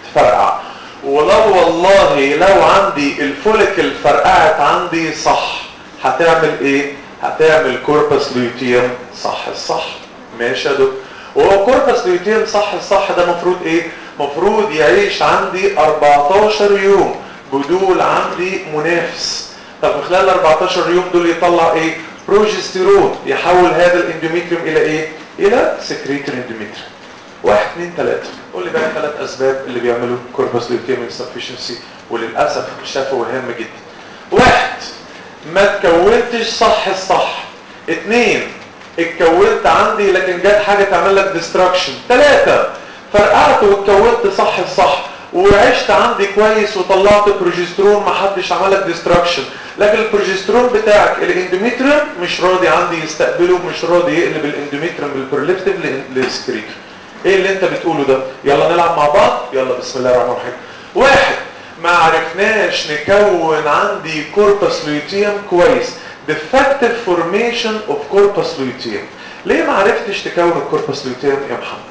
تفرقع ولو والله لو عندي الفوليكل فرقعت عندي صح هتعمل ايه هتعمل كوربس لوتيوم صح الصح ماشي يا دكتور وهو كوربس لوتيوم صح الصح ده مفروض ايه مفروض يعيش عندي 14 يوم بدول عندي منافس طب في خلال 14 يوم دول يطلع ايه بروجستيرون يحول هذا الاندوميتريوم الى ايه الى سكريتر اندوميتريوم واحد اثنين ثلاثة قول لي بقى ثلاث اسباب اللي بيعملوا كوربس لوتيوم انسفشنسي وللاسف شافوا هام جدا واحد ما تكونتش صح الصح اثنين اتكونت عندي لكن جت حاجة تعمل لك ديستراكشن ثلاثة فرقعت واتكونت صح الصح وعشت عندي كويس وطلعت بروجسترون ما حدش عمل لك ديستراكشن لكن البروجسترون بتاعك الاندوميتريوم مش راضي عندي يستقبله مش راضي يقلب الاندوميتريوم بالبروليفتيف للسكريتر ايه اللي انت بتقوله ده يلا نلعب مع بعض يلا بسم الله الرحمن الرحيم واحد ما عرفناش نكون عندي كوربس لوتيوم كويس defective formation of corpus luteum ليه ما عرفتش تكون الكوربس لوتيوم يا محمد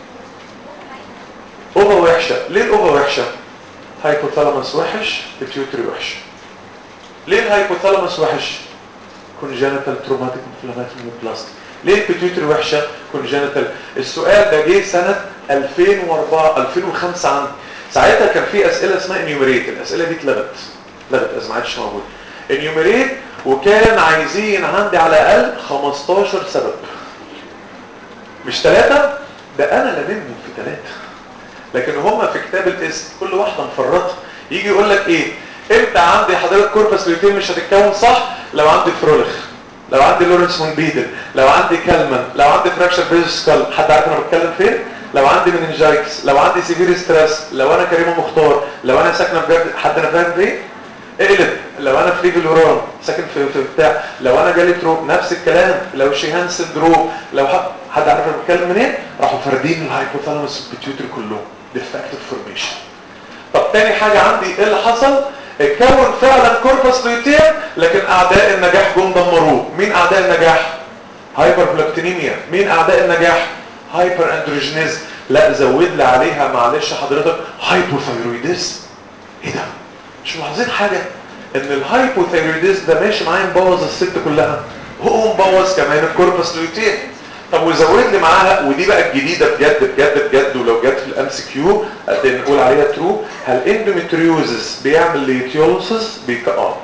اوفا وحشة ليه الاوفا وحشة هايبوثالاموس وحش بيتيوتري وحش ليه الهايبوثالاموس وحش congenital traumatic inflammatory neoplasm ليه البيتيوتري وحشة congenital السؤال ده جه سنة 2004 2005 عندي ساعتها كان في اسئلة اسمها انيوميريت الاسئلة دي اتلغت اتلغت ما عادش موجودة انيوميريت وكان عايزين عندي على الاقل 15 سبب مش ثلاثة ده انا لمنهم في ثلاثة لكن هم في كتاب الاسم كل واحدة مفرطة يجي يقول لك ايه امتى عندي حضرتك كوربس لوتين مش هتتكون صح لو عندي فرولخ لو عندي لورنس مون بيدل لو عندي كالمان لو عندي فراكشر بيز سكال حد عارف انا بتكلم فين لو عندي مننجايتس لو عندي سيفير ستريس لو انا كريمه مختار لو انا ساكنه في جد حد انا فاهم فين اقلب لو انا في ليفل ساكن في, في بتاع لو انا جالي تروب نفس الكلام لو شيهان سندروم لو حد, حد عارف انا بتكلم منين راحوا فاردين الهايبوثالاموس البيتيوتري كلهم ديفكتيف فورميشن طب تاني حاجه عندي ايه اللي حصل اتكون فعلا كوربس لوتيم لكن اعداء النجاح جم دمروه مين اعداء النجاح هايبر بلاكتينيميا مين اعداء النجاح هايبر اندروجينيز لا زود لي عليها معلش حضرتك هايبوثايرويديز ايه ده مش ملاحظين حاجه ان الهايبوثايرويديز ده ماشي معايا مبوظ الست كلها هو مبوظ كمان الكوربس لوتيم طب وزود لي معاها ودي بقى الجديده بجد بجد بجد ولو جت في الام سي كيو نقول عليها ترو هل اندوميتريوزس بيعمل ليتيولوسس بيك اه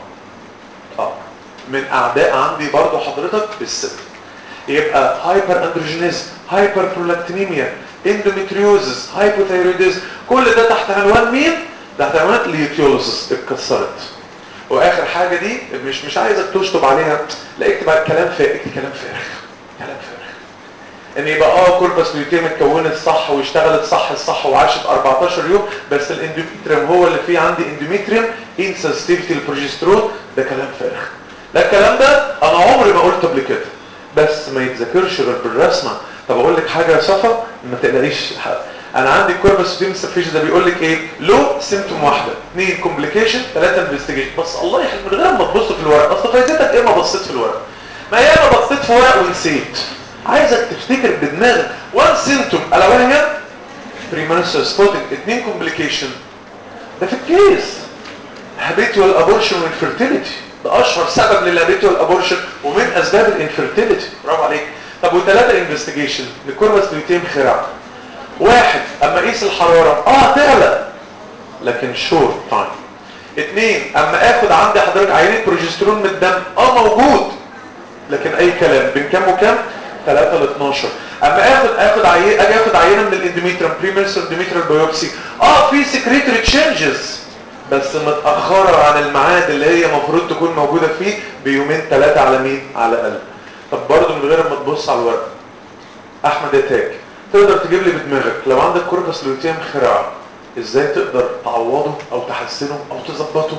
اه من اعداء عندي برضو حضرتك الست يبقى هايبر اندروجينيز هايبر برولاكتينيميا اندوميتريوزس هايبوثايرويديز كل ده تحت عنوان مين تحت عنوان ليتيولوسس اتكسرت واخر حاجه دي مش مش عايزك تشطب عليها لا اكتب على الكلام فارغ كلام فارغ كلام فارغ ان يبقى اه كوربس لوتيم اتكونت صح واشتغلت صح الصح وعاشت 14 يوم بس الاندوميتريوم هو اللي فيه عندي اندوميتريوم انسنسيتيفيتي للبروجسترون ده كلام فارغ لا الكلام ده انا عمري ما قلته قبل كده بس ما يتذكرش غير بالرسمه طب اقول لك حاجه يا صفا ما تقلقيش انا عندي كوربس لوتيم انسفيشن ده بيقول لك ايه له سيمتوم واحده اثنين كومبليكيشن ثلاثه انفستيجيشن بس الله يحفظ من غير ما تبص في الورق اصل فايدتك ايه ما بصيت في الورق ما هي ما بصيت في ورق ونسيت عايزك تفتكر بدماغك وان سيمتوم الا وهي بريمانسر سبوتنج اثنين كومبليكيشن ده في الكيس هابيتوال ابورشن والانفيرتيليتي ده اشهر سبب للهابيتوال ابورشن ومن اسباب الانفيرتيليتي برافو عليك طب وثلاثه انفستيجيشن لكوربس لوتيم خرع واحد اما اقيس الحراره اه تعلى لكن شورت تايم اثنين اما اخد عندي حضرتك عينه بروجسترون من الدم اه موجود لكن اي كلام بين كام وكام 3 ل 12 اما اخد اخد عينه اجي اخد عينه من الاندوميتريوم بريميرسال اندوميتريال بايوبسي اه في سكريتري تشينجز بس متاخره عن الميعاد اللي هي المفروض تكون موجوده فيه بيومين ثلاثه على مين على الاقل طب برضه من غير ما تبص على الورق احمد يتاج تقدر تجيب لي بدماغك لو عندك كوربس لوتيم خراع ازاي تقدر تعوضه او تحسنه او تظبطه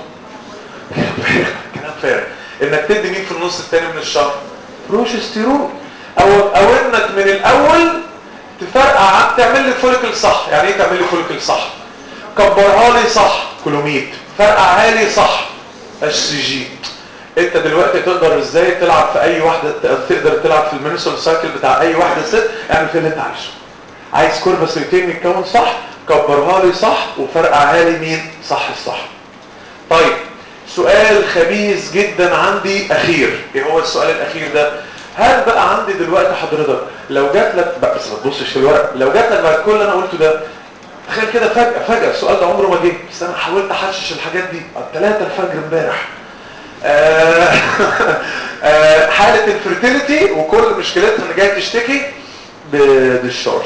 كلام فارغ انك تدي مين في النص الثاني من الشهر بروجستيرون او او انك من الاول تفرقع تعمل لي فوليكل صح يعني ايه تعمل لي فوليكل صح كبرها لي صح كلوميد فرقعها لي صح اتش سي جي انت دلوقتي تقدر ازاي تلعب في اي واحده تقدر تلعب في المينسول سايكل بتاع اي واحده ست اعمل فيها اللي انت عايزه عايز كوربس لوتين يتكون صح كبرها لي صح وفرقعها لي مين صح الصح طيب سؤال خبيث جدا عندي اخير ايه هو السؤال الاخير ده هل بقى عندي دلوقتي حضرتك لو جات لك بقى بس ما تبصش في الورق لو جات لك بعد كل اللي انا قلته ده تخيل كده فجأة فجأة السؤال ده عمره ما جه بس انا حاولت احشش الحاجات دي الثلاثة الفجر امبارح آه آه حالة الفرتيليتي وكل مشكلتها ان جاي تشتكي بالشرش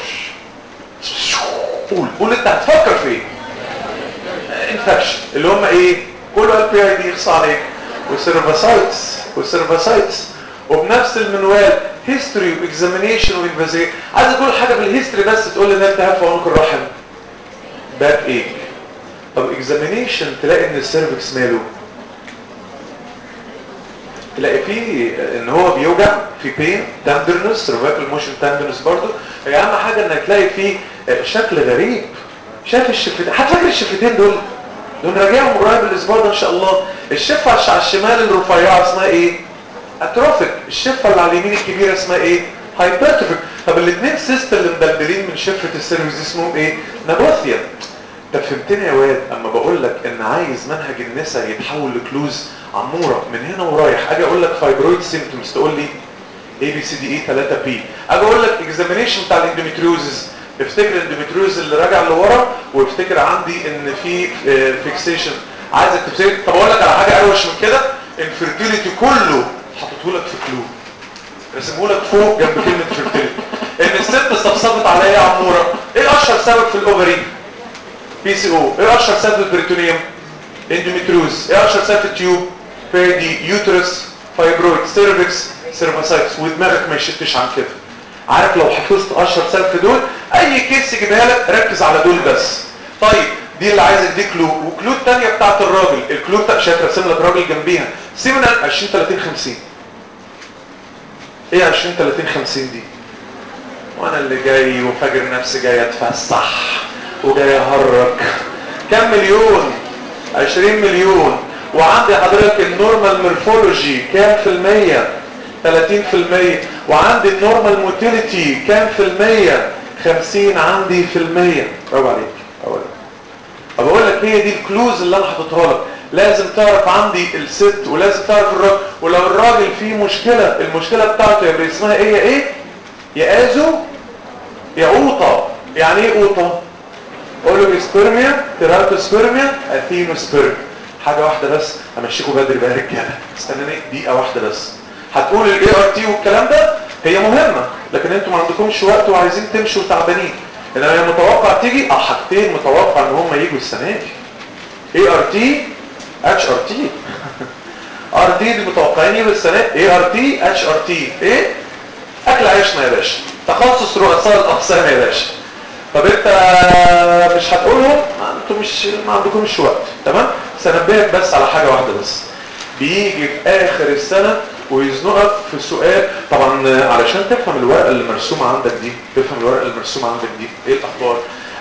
قول قول انت هتفكر في ايه انفكشن اللي هم ايه كله قال بي اي دي يخص عليك وسيرفاسايتس وسيرفاسايتس وبنفس المنوال هيستوري واكزامينيشن وانفازي عايز اقول حاجه بالهيستوري بس تقول لي ان انت في عنق الرحم باك ايك طب اكزامينيشن تلاقي ان السيرفكس ماله تلاقي فيه ان هو بيوجع في بين تندرنس سيرفايكال موشن تندرنس برضه هي اهم حاجه انك تلاقي فيه شكل غريب شايف الشفتين هتفكر الشفتين دول دول راجعهم قريب الاسبوع ده ان شاء الله الشفه على الشمال الرفيعه اسمها ايه اتروفيك الشفه اللي على اليمين الكبيره اسمها ايه هايبرتروفيك طب الاثنين سيست اللي مدلدلين من شفه السيرفيس اسمهم ايه نابوثيا انت فهمتني يا واد اما بقول لك ان عايز منهج النساء يتحول لكلوز عموره من هنا ورايح اجي اقول لك فايبرويد سيمبتومز تقول لي اي بي سي دي اي 3 بي اجي اقول لك اكزامينيشن بتاع الاندوميتريوزز افتكر الاندوميتريوز اللي راجع لورا وافتكر عندي ان في فيكسيشن عايزك تفتكر طب اقول لك على حاجه اروش من كده الفيرتيليتي كله حطيته لك في كلو رسمه لك فوق جنب كلمه فيرتيليتي ان الست صفصفت على ايه يا عموره ايه اشهر سبب في الاوفري بي سي او ايه اشهر سبب في البريتونيوم اندوميتريوز ايه اشهر سبب في التيوب بيدي يوترس فايبرويد سيرفكس سيرفاسايتس ودماغك ما يشتش عن كده عارف لو حفظت اشهر سبب في دول اي كيس يجيبها لك ركز على دول بس طيب دي اللي عايزك دي كلو وكلو الثانيه بتاعت الراجل الكلو بتاع شايف راسم لك راجل جنبيها سيمنا 20 30 50 ايه 20 30 50 دي وانا اللي جاي وفاكر نفسي جاي اتفسح وجاي اهرج كم مليون 20 مليون وعندي حضرتك النورمال مورفولوجي كام في المية 30 في المية وعندي النورمال موتيليتي كام في المية 50 عندي في المية برافو عليك برافو عليك طب اقول لك هي دي الكلوز اللي انا حاططها لك لازم تعرف عندي الست ولازم تعرف الراجل ولو الراجل فيه مشكلة المشكلة بتاعته يبقى اسمها ايه يا ايه يا ازو يا اوطة يعني ايه اوطة اولوجسبيرميا تيراتوسبيرميا اثينوسبيرميا حاجة واحدة بس همشيكوا بدري بقى يا رجاله استناني دقيقة واحدة بس هتقول الاي ار تي والكلام ده هي مهمة لكن انتوا ما عندكمش وقت وعايزين تمشوا تعبانين انما هي متوقع تيجي اه حاجتين متوقع ان هم يجوا السنة دي اي ار تي اتش ار تي ار تي دي متوقعين يجوا السنة اي ار تي اتش ار تي ايه اكل عيشنا يا باشا تخصص رؤساء الاقسام يا باشا طب انت مش هتقولهم انتوا مش ما عندكمش وقت تمام سنبهك بس على حاجة واحدة بس بيجي في اخر السنة ويزنقك في سؤال طبعا علشان تفهم الورقة اللي مرسومة عندك دي تفهم الورقة اللي مرسومة عندك دي ايه الاخبار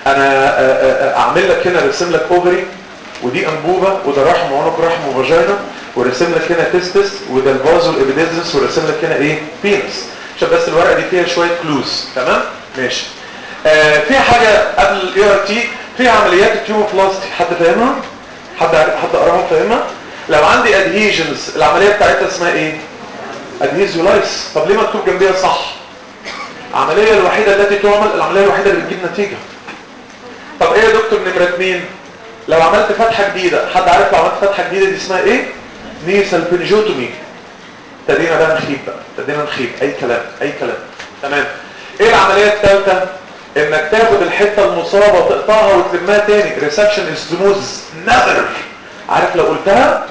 انا اعمل لك هنا رسم لك اوفري ودي انبوبة وده رحم وعنق رحم وفاجينا ورسم لك هنا تستس وده الفازو الابيديزس ورسم لك هنا ايه بينس عشان بس الورقة دي فيها شوية كلوز تمام ماشي آه في حاجة قبل الاي ار تي فيها عمليات التيوموبلاستي حد فاهمها حد حد قراها فاهمها لو عندي ادهيجنز العملية بتاعتها اسمها ايه ادهيزيولايس طب ليه مكتوب جنبيها صح العملية الوحيدة التي تعمل العملية الوحيدة اللي بتجيب نتيجة طب ايه يا دكتور نمرة اتنين لو عملت فتحة جديدة حد عارف لو عملت فتحة جديدة دي اسمها ايه نيسال بنجوتومي ابتدينا بقى نخيب بقى ابتدينا نخيب اي كلام اي كلام تمام ايه العملية الثالثة انك تاخد الحتة المصابة وتقطعها وتلمها تاني ريسكشن اسموز نذر عارف لو قلتها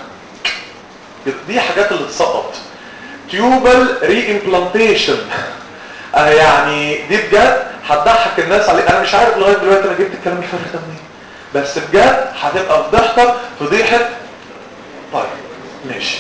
دي حاجات اللي تسقط تيوبال ري امبلانتيشن اه يعني دي بجد هتضحك الناس عليه انا مش عارف لغايه دلوقتي انا جبت الكلام الفارغ ده منين بس بجد هتبقى فضيحتك فضيحه طيب ماشي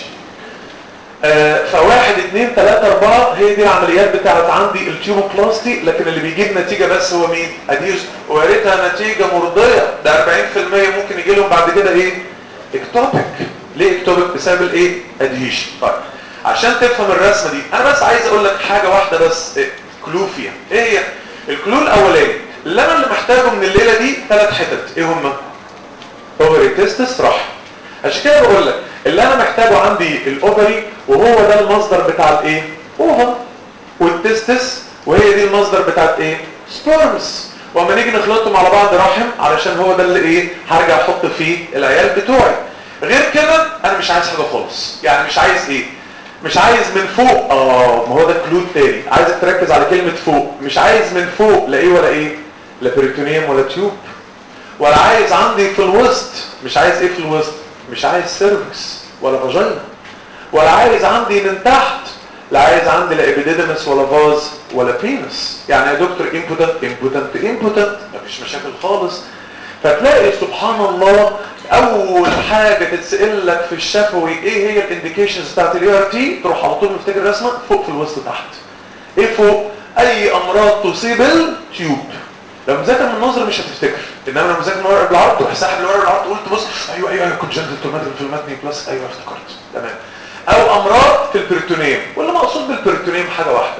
آه فواحد اتنين تلاتة اربعة هي دي العمليات بتاعت عندي التيوموبلاستي لكن اللي بيجيب نتيجة بس هو مين اديوس ويا ريتها نتيجة مرضية ده 40% ممكن يجي لهم بعد كده ايه اكتوبك ليه اكتوبك بسبب الايه ادهيشن طيب عشان تفهم الرسمة دي انا بس عايز اقول لك حاجة واحدة بس إيه؟ كلو فيها ايه هي الكلو الاولاني اللي انا اللي محتاجه من الليله دي ثلاث حتت ايه هم اوفري تيستس رحم عشان كده بقول لك اللي انا محتاجه عندي الاوفري وهو ده المصدر بتاع الايه اوفر والتستس وهي دي المصدر بتاعت ايه سبيرمز واما نيجي نخلطهم على بعض رحم علشان هو ده اللي ايه هرجع احط فيه العيال بتوعي غير كده انا مش عايز حاجه خالص يعني مش عايز ايه مش عايز من فوق اه ما هو ده كلود تاني عايزك تركز على كلمه فوق مش عايز من فوق لا ايه ولا ايه لا بريتونيوم ولا تيوب ولا عايز عندي في الوسط مش عايز ايه في الوسط مش عايز سيرفكس ولا فاجينا ولا عايز عندي من تحت لا عايز عندي لا ابيديدمس ولا فاز ولا بينس يعني يا دكتور امبوتنت امبوتنت امبوتنت مفيش مشاكل خالص فتلاقي سبحان الله اول حاجه تتسال لك في الشفوي ايه هي الانديكيشنز بتاعت الاي ار تي تروح على طول مفتكر الرسمه فوق في الوسط تحت ايه فوق اي امراض تصيب التيوب لو مذاكر من النظر مش هتفتكر انما لو مذاكر من ورق بالعرض تروح ساحب الورق بالعرض قلت بص ايوه ايوه ايوه كونجنتال توماتيك في المتني بلس ايوه افتكرت تمام او امراض في البريتونيوم واللي مقصود بالبريتونيوم حاجه واحده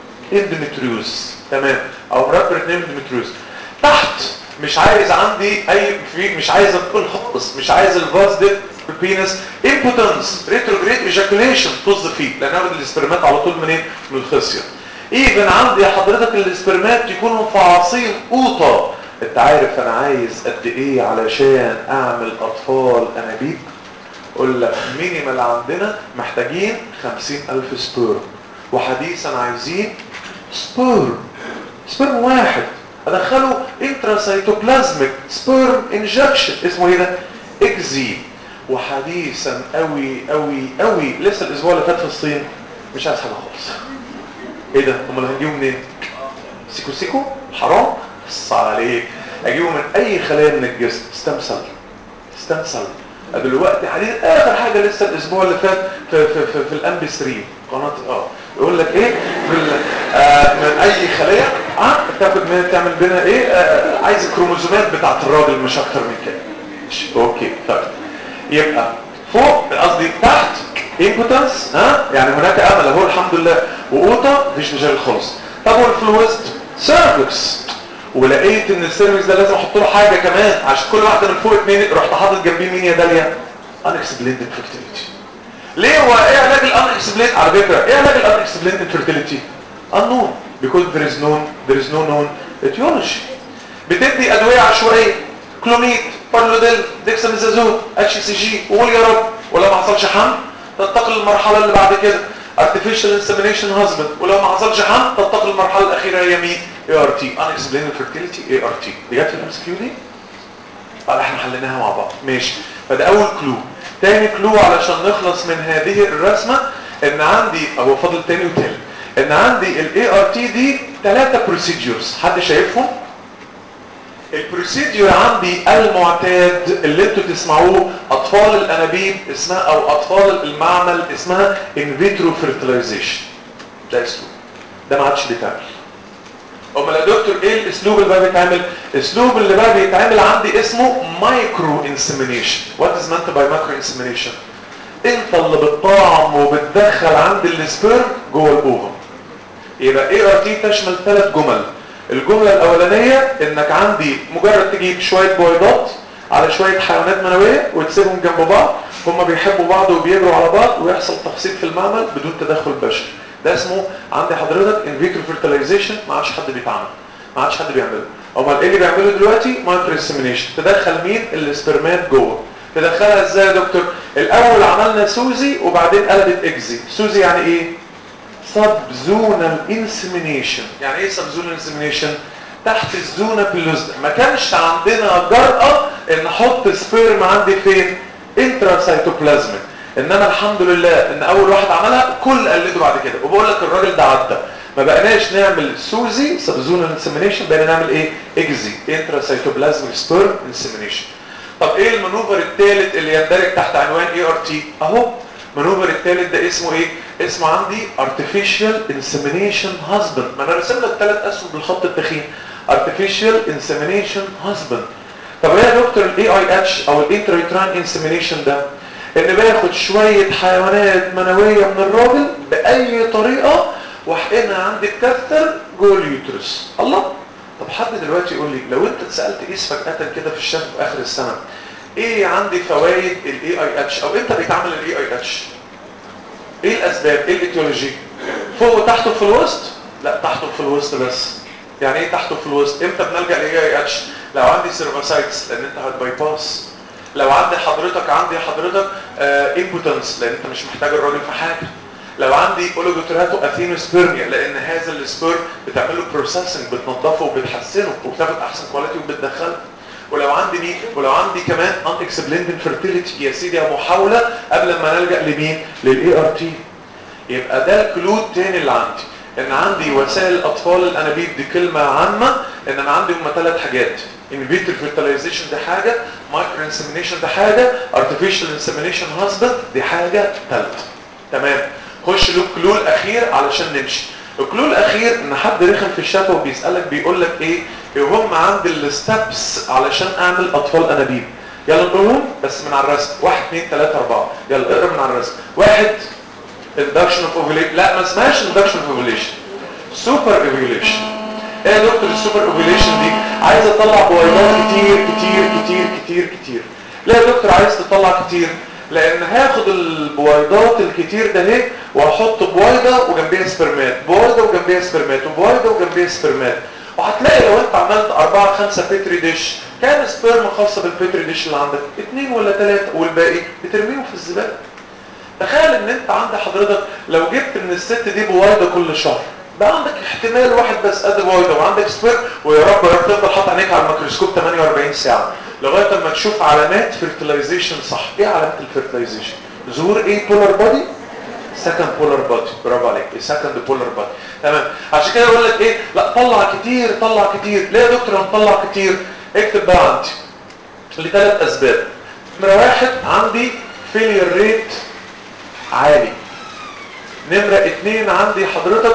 اندومتريوز تمام او امراض بريتونيوم اندومتريوز تحت مش عايز عندي اي في مش عايز الكل خالص مش عايز الفاز دي البينس امبوتنس ريتروجريد ايجاكوليشن طز فيه لان اخد الاسبرمات على طول منين من الخصيه ايفن عندي حضرتك الاسبرمات يكونوا في عصير قوطه انت عارف انا عايز قد ايه علشان اعمل اطفال انابيب اقول لك مينيمال عندنا محتاجين خمسين الف سبيرم وحديثا عايزين سبيرم سبيرم واحد ادخله انتراسيتوبلازميك سبيرم انجكشن اسمه ايه ده اكزي وحديثا قوي قوي قوي لسه الاسبوع اللي فات في الصين مش عايز حاجه خالص ايه ده امال هنجيبه منين سيكو سيكو حرام بص عليك اجيبه من اي خلايا من الجسم ستام سيل ستام سيل دلوقتي حديث اخر حاجه لسه الاسبوع اللي فات في في في, في الام بي 3 قناه اه يقول لك ايه آه من اي خليه اه تاخد منها تعمل بينها ايه آه عايز الكروموزومات بتاعت الراجل مش اكتر من كده اوكي طيب يبقى فوق قصدي تحت امبوتنس ها يعني هناك امل اهو الحمد لله وقوطه مفيش مشاكل خالص طب والفي الوسط سيرفكس ولقيت ان السيرفكس ده لازم احط له حاجه كمان عشان كل واحده من فوق اتنين رحت حاطط جنبيه مين يا داليا انكسبليند فيرتيليتي ليه هو ايه علاج الانكسبليند على فكره ايه علاج الانكسبليند فيرتيليتي unknown because there is known there is no known etiology بتدي ادويه عشوائيه كلوميد بارلوديل ديكساميثازون اتش سي جي وقول يا رب ولو ما حصلش حمل تنتقل للمرحله اللي بعد كده artificial insemination husband ولو ما حصلش حمل تنتقل للمرحله الاخيره هي مين اي ار تي unexplained fertility اي ار تي دي جت في الام اس كيو دي اه احنا حليناها مع بعض ماشي فده اول كلو تاني كلو علشان نخلص من هذه الرسمه ان عندي او فاضل تاني وتالت ان عندي الاي ار تي دي ثلاثه بروسيدجرز حد شايفهم البروسيديور عندي المعتاد اللي انتوا تسمعوه اطفال الانابيب اسمها او اطفال المعمل اسمها ان فيترو فيرتلايزيشن ده اسلوب ده ما عادش بيتعمل امال يا دكتور ايه الاسلوب اللي بقى بيتعمل الاسلوب اللي بقى بيتعمل عندي اسمه مايكرو انسيمينيشن وات از مانت باي مايكرو انسيمينيشن انت اللي بتطعم وبتدخل عند السبيرم جوه الاوفر يبقى اي ار تي تشمل ثلاث جمل الجملة الأولانية إنك عندي مجرد تجيب شوية بويضات على شوية حيوانات منوية وتسيبهم جنب بعض هما بيحبوا بعض وبيجروا على بعض ويحصل تخصيب في المعمل بدون تدخل بشري ده اسمه عندي حضرتك ان فيترو فيرتلايزيشن ما عادش حد بيتعمل ما عادش حد بيعمله امال ايه اللي بيعمله دلوقتي مايكرو انسيمينيشن تدخل مين السبرمات جوه تدخلها ازاي يا دكتور الاول عملنا سوزي وبعدين قلبت اكزي سوزي يعني ايه سبزونال انسيمينيشن يعني ايه سبزونال انسيمينيشن تحت الزونه بلوزدا ما كانش عندنا جرأة ان احط سبيرم عندي فين انترا سيتوبلازميك انما الحمد لله ان اول واحد عملها كل قلده بعد كده وبقول لك الراجل ده عدى ما بقناش نعمل سوزي سبزونال انسيمينيشن بقينا نعمل ايه اكزي انترا سيتوبلازميك سبيرم انسيمينيشن طب ايه المانوفر الثالث اللي يندرج تحت عنوان اي ار تي اهو المانوفر الثالث ده اسمه ايه اسمه عندي artificial insemination husband ما انا رسم لك ثلاث اسهم بالخط التخين artificial insemination husband طب ايه يا دكتور الاي اي اتش او الانتريتران انسيمينيشن ده ان باخد شويه حيوانات منويه من الراجل باي طريقه واحقنها عندي الكاثر جوه اليوترس الله طب حد دلوقتي يقول لي لو انت اتسالت قيس فجاه كده في الشهر في اخر السنه ايه عندي فوائد الاي اي اتش او امتى بيتعمل الاي اي اتش ايه الاسباب ايه الايتيولوجي فوق وتحته في الوسط لا تحته في الوسط بس يعني ايه تحته في الوسط امتى بنلجا للاي اي اتش لو عندي سيرفاسايتس لان انت هتباي باس لو عندي حضرتك عندي حضرتك امبوتنس لان انت مش محتاج الراجل في حاجه لو عندي اوليجوتراتو اثينوسبيرميا لان هذا السبيرم بتعمل له بروسيسنج بتنظفه وبتحسنه وبتاخد احسن كواليتي وبتدخله ولو عندي مين ولو عندي كمان ان اكسبليند انفيرتيليتي يا سيدي محاوله قبل ما نلجا لمين للاي ار تي يبقى ده الكلود تاني اللي عندي ان عندي وسائل الاطفال الانابيب دي كلمه عامه ان انا عندي هم ثلاث حاجات ان فيتر فيرتلايزيشن دي حاجه مايكرو انسيمينيشن دي حاجه ارتفيشال انسيمينيشن هاسبند دي حاجه ثالثه تمام خش له كلول اخير علشان نمشي الكلول الاخير ان حد رخم في الشفا وبيسالك بيقول لك ايه هم عندي الستبس علشان اعمل اطفال انابيب يلا نقولهم بس من على الرسم واحد اثنين ثلاثة اربعة يلا اقرا من على الرسم واحد induction of ovulation لا ما اسمهاش induction of ovulation super ovulation ايه يا دكتور السوبر اوفيليشن دي عايز اطلع بويضات كتير كتير كتير كتير كتير ليه يا دكتور عايز تطلع كتير لان هاخد البويضات الكتير ده اهي واحط بويضه وجنبيها سبرمات بويضه وجنبيها سبرمات وبويضه وجنبيها سبرمات وهتلاقي لو انت عملت أربعة خمسة بيتري ديش كام سبرم خاصة بالبيتري ديش اللي عندك اتنين ولا تلاتة والباقي بترميهم في الزبالة تخيل ان انت عند حضرتك لو جبت من الست دي بويضة كل شهر بقى عندك احتمال واحد بس قد بويضة وعندك سبرم ويا رب يا رب تفضل حاطط عينيك على الميكروسكوب 48 ساعة لغاية اما تشوف علامات فيرتلايزيشن صح ايه علامات الفيرتلايزيشن ظهور ايه بولار بودي سكند بولار بودي برافو عليك سكند بولار بودي تمام عشان كده اقول لك ايه لا طلع كتير طلع كتير ليه يا دكتور هنطلع كتير اكتب بقى عندي لثلاث اسباب نمره واحد عندي فيلير ريت عالي نمره اتنين عندي حضرتك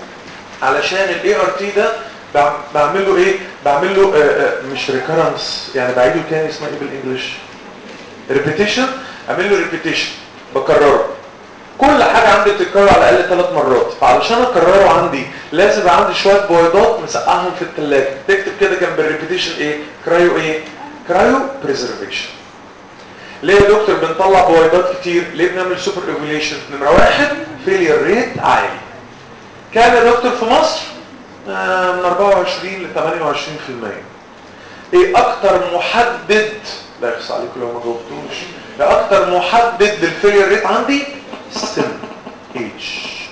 علشان الاي ار تي ده بعمل له ايه بعمل له آآ آآ مش ريكرنس يعني بعيده تاني اسمها ايه بالانجلش ريبيتيشن اعمل له ريبيتيشن بكرره كل حاجة عندي بتتكرر على الأقل ثلاث مرات فعلشان أكرره عندي لازم يبقى عندي شوية بويضات مسقعهم في الثلاجة تكتب كده جنب الريبيتيشن إيه كرايو إيه كرايو بريزرفيشن ليه يا دكتور بنطلع بويضات كتير ليه بنعمل سوبر ايفوليشن نمرة واحد فيلير ريت عالي كام يا دكتور في مصر آه من 24 ل 28% ايه اكتر محدد لا يخص عليكم لو ما جاوبتوش ايه اكتر محدد للفيلير ريت عندي السن ايج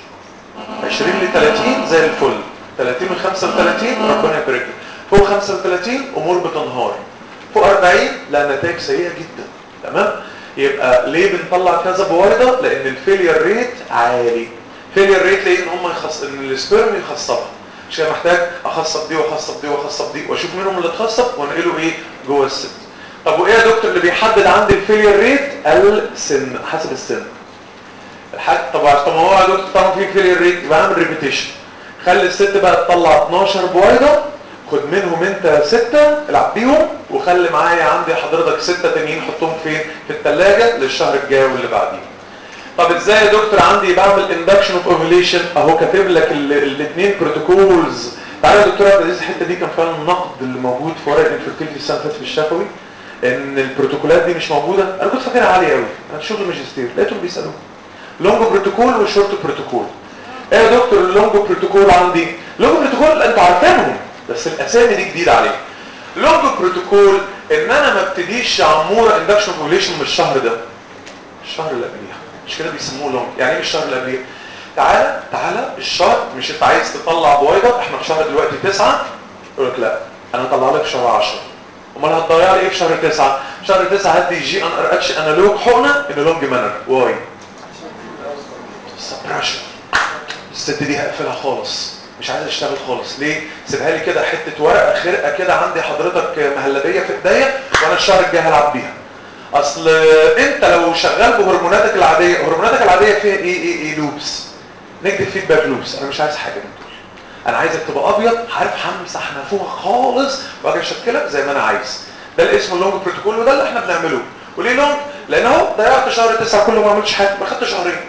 20 ل 30 زي الفل 30 ل 35 ربنا يبارك لك فوق 35 امور بتنهار فوق 40 لا نتائج سيئه جدا تمام يبقى ليه بنطلع كذا بويضه لان الفيلير ريت عالي فيلير ريت ليه ان هم يخص ان السبرم يخصبها مش كده محتاج اخصب دي واخصب دي واخصب دي واشوف منهم اللي اتخصب وانقله ايه جوه الست طب وايه يا دكتور اللي بيحدد عندي الفيلير ريت السن حسب السن الحاج طبعا طب ما هو يا دكتور طبعا في فيلير ريت يبقى اعمل ريبيتيشن خلي الست بقى تطلع 12 بويضه خد منهم انت ستة العب بيهم وخلي معايا عندي حضرتك ستة تانيين حطهم فين في الثلاجة للشهر الجاي واللي بعديه طب ازاي يا دكتور عندي بعمل اندكشن اوف اوفيليشن اهو كاتب لك الاثنين بروتوكولز تعالى يا دكتور عبد العزيز الحته دي كان فيها النقد اللي موجود في ورق الانفيرتيلتي السنه اللي فاتت في الشفوي ان البروتوكولات دي مش موجوده انا كنت فاكرها عاليه قوي انا في شغل ماجستير لقيتهم بيسالوه لونج بروتوكول وشورت بروتوكول ايه يا دكتور اللونج بروتوكول عندي لونج بروتوكول انتوا عارفينهم بس الاسامي دي جديده عليك لونج بروتوكول ان انا ما ابتديش عموره اندكشن اوفيليشن من الشهر ده الشهر اللي قبليها مش كده بيسموه لونج يعني ايه الشهر اللي قبليه تعالى تعالى الشهر مش انت عايز تطلع بويضه احنا في شهر دلوقتي تسعة يقول لك لا انا هطلع لك في شهر 10 امال هتضيع لي ايه في شهر 9 شهر 9 هدي جي ان ار اتش انالوج حقنه ان لونج مانر واي سبريشن الست دي هقفلها خالص مش عايز اشتغل خالص ليه سيبها لي كده حته ورقه خرقه كده عندي حضرتك مهلبيه في ايديا وانا الشهر الجاي هلعب بيها اصل انت لو شغال بهرموناتك العاديه هرموناتك العاديه فيها ايه ايه ايه لوبس نيجاتيف فيدباك لوبس انا مش عايز حاجه من دول انا عايزك تبقى ابيض عارف همسح نافوخك خالص واجي اشكلك زي ما انا عايز ده اللي اسمه اللونج بروتوكول وده اللي احنا بنعمله وليه لونج لان اهو ضيعت شهر تسعة كله ما عملتش حاجه ما خدت شهرين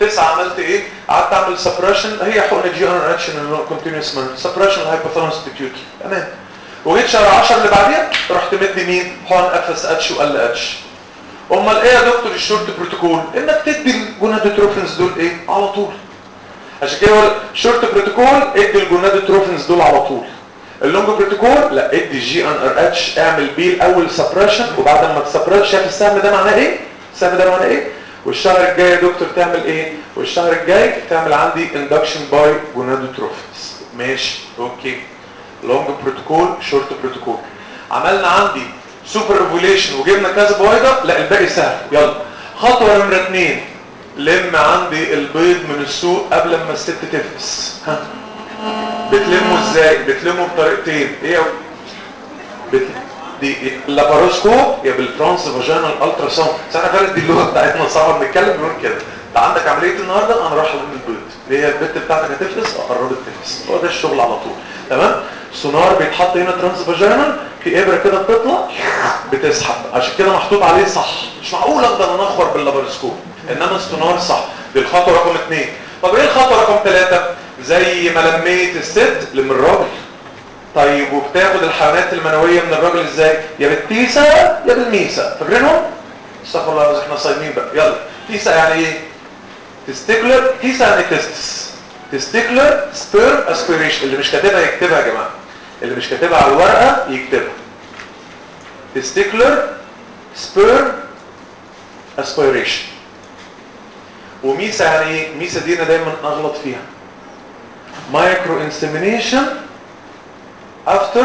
تسعة عملت ايه قعدت اعمل سبريشن هي حقنه جي ان اتش كونتينوس مان سبريشن الهايبوثالاموس بيتيوتري تمام وجيت شهر 10 اللي بعديها رحت مدي مين حقن اف اس اتش وال اتش امال ايه يا دكتور الشورت بروتوكول انك تدي الجونادوتروفنز دول ايه على طول عشان كده هو الشورت بروتوكول ادي الجونادوتروفنز دول على طول اللونج بروتوكول لا ادي جي ان ار اتش اعمل بيه الاول سبريشن وبعد ما تسبريش شايف السهم ده معناه ايه السهم ده معناه ايه والشهر الجاي يا دكتور تعمل ايه والشهر الجاي تعمل عندي اندكشن باي جونادوتروفنز ماشي اوكي لونج بروتوكول شورت بروتوكول عملنا عندي سوبر اوفوليشن وجبنا كذا بويضه لا الباقي سهل يلا خطوه نمره اثنين لم عندي البيض من السوق قبل ما الست تفقس ها بتلمه ازاي بتلمه بطريقتين ايه يا بت... دي اللاباروسكوب يا بالترانس فاجينال الترا ساوند سنه فاتت دي اللغه بتاعتنا صعبه بنتكلم بنقول كده انت عندك عمليه النهارده انا رايح الم البيض اللي هي البت بتاعتك هتفقس قربت تفقس هو ده الشغل على طول تمام سونار بيتحط هنا ترانس فاجينال في ابره كده بتطلع بتسحب عشان كده محطوط عليه صح مش معقول افضل انخر باللاباروسكوب انما السونار صح دي الخطوه رقم اثنين طب ايه الخطوه رقم ثلاثة زي ما لميت الست لم الراجل طيب وبتاخد الحيوانات المنويه من الراجل ازاي يا بالتيسه يا بالميسه فاكرينهم استغفر الله احنا صايمين بقى يلا تيسه يعني ايه تستيكلر تيسه يعني تستس تستيكلر سبيرم اسبيريشن اللي مش كاتبها يكتبها يا جماعه اللي مش كاتبها على الورقه يكتبها تستيكلر سبيرم اسبيريشن وميسا يعني ايه ميسا دي انا دايما اغلط فيها مايكرو انسيمينيشن after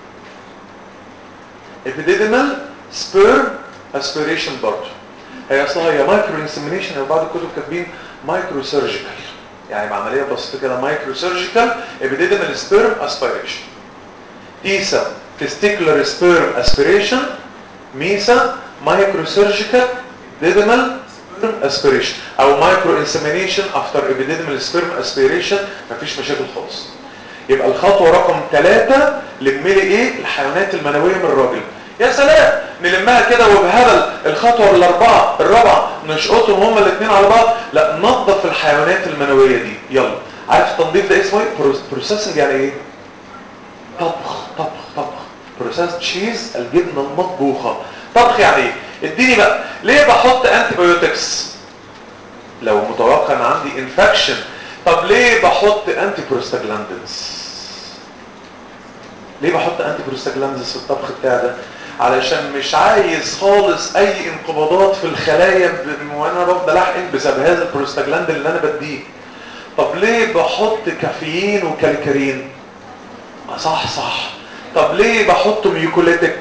epididymal sperm aspiration برضه هي اصلها هي مايكرو انسيمينيشن وبعض الكتب كاتبين مايكرو سيرجيكال يعني بعمليه بسيطه كده مايكرو سيرجيكال epididymal sperm aspiration تيسا testicular sperm aspiration ميسا مايكرو سيرجيكال epididymal sperm aspiration او مايكرو انسيمينيشن after epididymal sperm aspiration مفيش مشاكل خالص يبقى الخطوة رقم ثلاثة لملي ايه الحيوانات المنوية من الراجل يا سلام نلمها كده وبهبل الخطوة الاربعة الرابعة نشقطهم هما الاثنين على بعض لا ننظف الحيوانات المنوية دي يلا عارف التنظيف ده اسمه ايه بروسيسنج يعني ايه طبخ طبخ طبخ بروسيس تشيز الجبنة المطبوخة طبخ يعني ايه اديني بقى ليه بحط انتي بايوتكس لو متوقع ان عندي انفكشن طب ليه بحط انتي بروستاجلاندنز ليه بحط انتي بروستاجلاندنز في الطبخ بتاعي ده علشان مش عايز خالص اي انقباضات في الخلايا ب- وانا بفضل احقن بسبب هذا البروستاجلاند اللي انا بديه طب ليه بحط كافيين وكالكرين آه صح صح طب ليه بحط ميوكوليتك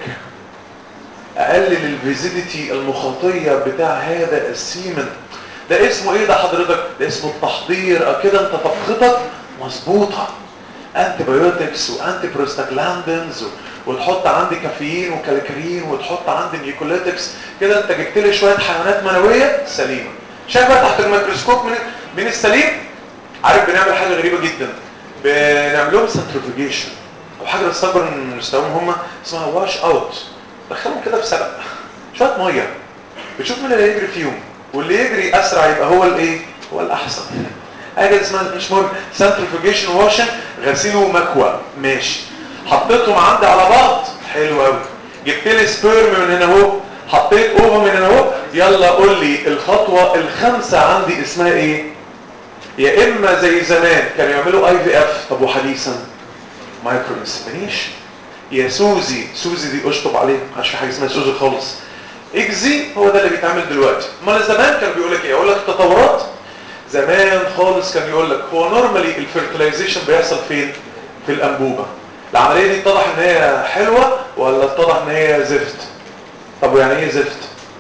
اقلل الفيزيديتي المخاطيه بتاع هذا السيمن ده اسمه ايه ده حضرتك ده اسمه التحضير اه كده انت طبختك مظبوطه انتي بايوتكس وانتي بروستاجلاندنز وتحط عندي كافيين وكالكرين وتحط عندي نيوكوليتكس كده انت جبت لي شويه حيوانات منويه سليمه شايف بقى تحت الميكروسكوب من من السليم عارف بنعمل حاجه غريبه جدا بنعمل لهم سنترفيجيشن او حاجه بتستكبر من مستواهم هم اسمها واش اوت دخلهم كده في سبق شويه ميه بتشوف مين اللي هيجري فيهم واللي يجري اسرع يبقى هو الايه هو الاحسن حاجه اسمها مش مهم سنترفيجيشن واشن غسيل ومكوى ماشي حطيتهم عندي على بعض حلو قوي جبت لي سبيرم من هنا اهو حطيت اوفا من هنا اهو يلا قول لي الخطوه الخامسه عندي اسمها ايه يا اما زي زمان كانوا يعملوا اي في اف طب وحديثا مايكرو انسيمينيشن يا سوزي سوزي دي اشطب عليه ما في حاجه اسمها سوزي خالص اجزي هو ده اللي بيتعمل دلوقتي امال زمان كان بيقول لك ايه اقول لك التطورات زمان خالص كان يقول لك هو نورمالي الفيرتلايزيشن بيحصل فين في الانبوبه العمليه دي اتضح ان هي حلوه ولا اتضح ان هي زفت طب يعني ايه زفت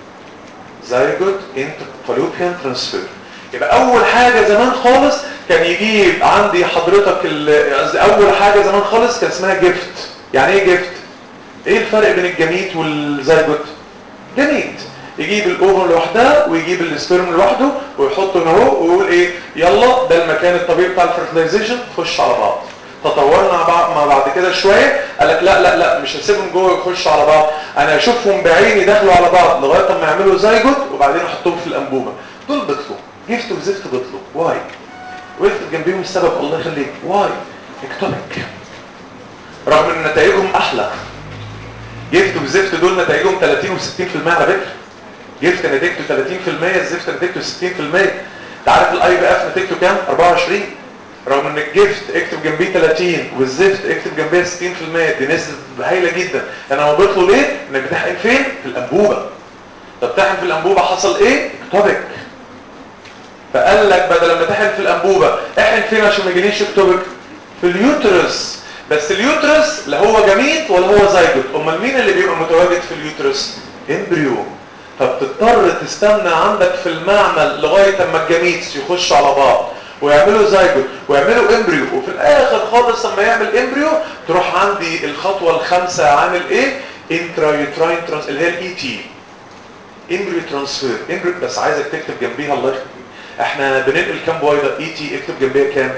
زيجوت انتر فالوبيان ترانسفير يبقى اول حاجه زمان خالص كان يجيب عندي حضرتك ال- اول حاجه زمان خالص كان اسمها جفت يعني ايه جفت ايه الفرق بين الجميت والزيجوت جميت يجيب الاوفر لوحدها ويجيب السبيرم لوحده ويحطه هنا اهو ويقول ايه يلا ده المكان الطبيعي بتاع الفيرتلايزيشن خش على بعض تطورنا مع بعض مع بعد كده شويه قال لك لا لا لا مش هسيبهم جوه يخشوا على بعض انا اشوفهم بعيني داخلوا على بعض لغايه ما يعملوا زيجوت وبعدين احطهم في الانبوبه دول بيطلوا جفت وزفت بطلوا واي وقفت جنبيهم السبب الله يخليك واي اكتوبك رغم ان نتائجهم احلى جفت وزفت دول نتائجهم 30 و60% على فكره جفت نتيجته 30% الزفت نتيجته 60% انت عارف الاي بي اف نتيجته كام 24 رغم ان الجفت اكتب جنبيه 30 والزفت اكتب جنبيه 60% دي نسبه هايله جدا انا ما بطلوا ليه انك بتحقن فين في الانبوبه طب تحقن في الانبوبه حصل ايه اكتوبك فقال لك بدل ما تحقن في الانبوبه احقن فين عشان ما يجيليش اكتوبك في اليوترس بس اليوترس لا هو جميد ولا هو زيجوت امال مين اللي بيبقى متواجد في اليوترس امبريو فبتضطر تستنى عندك في المعمل لغايه اما الجميتس يخشوا على بعض ويعملوا زيجوت ويعملوا امبريو وفي الاخر خالص لما يعمل امبريو تروح عندي الخطوه الخامسه عامل ايه انترا يوتراين ترانس اللي هي الاي تي امبريو ترانسفير امبريو بس عايزك تكتب جنبيها الله يخليك احنا بننقل كام بويضه اي تي اكتب جنبيها كام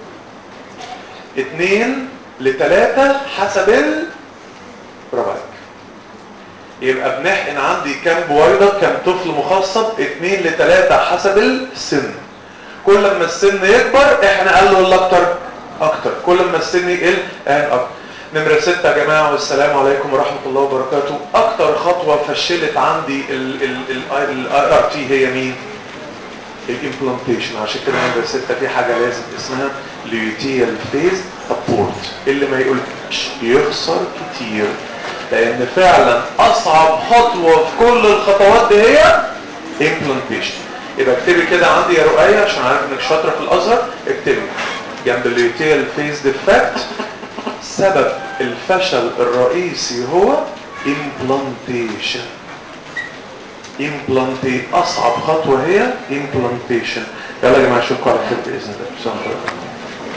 اتنين لتلاتة حسب ال برافو عليك يبقى بنحقن عندي كام بويضة كام طفل مخصب اتنين لتلاتة حسب السن كل ما السن يكبر احنا قال له ولا اكتر اكتر كل ما السن يقل احنا اكتر نمرة ستة يا جماعة والسلام عليكم ورحمة الله وبركاته اكتر خطوة فشلت عندي الاي ار تي هي مين الامبلانتيشن عشان كده نمرة ستة في حاجة لازم اسمها ليوتيال فيز ابورت اللي ما يقولكش يخسر كتير لان فعلا اصعب خطوة في كل الخطوات دي هي implantation يبقى اكتبي كده عندي يا رؤية عشان عارف انك شاطرة في الازهر اكتبي جنب الليوتيال فيز ديفكت سبب الفشل الرئيسي هو implantation implantation اصعب خطوة هي implantation يلا يا جماعة اشوفكم على خير باذن الله سلام عليكم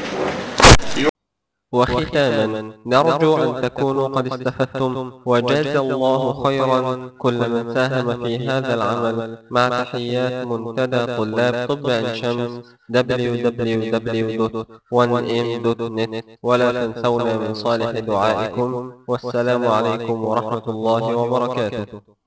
وختاما نرجو أن تكونوا قد استفدتم وجاز الله خيرا كل من ساهم في هذا العمل مع تحيات منتدى طلاب طب عين شمس www.1m.net ولا تنسونا من صالح دعائكم والسلام عليكم ورحمة الله وبركاته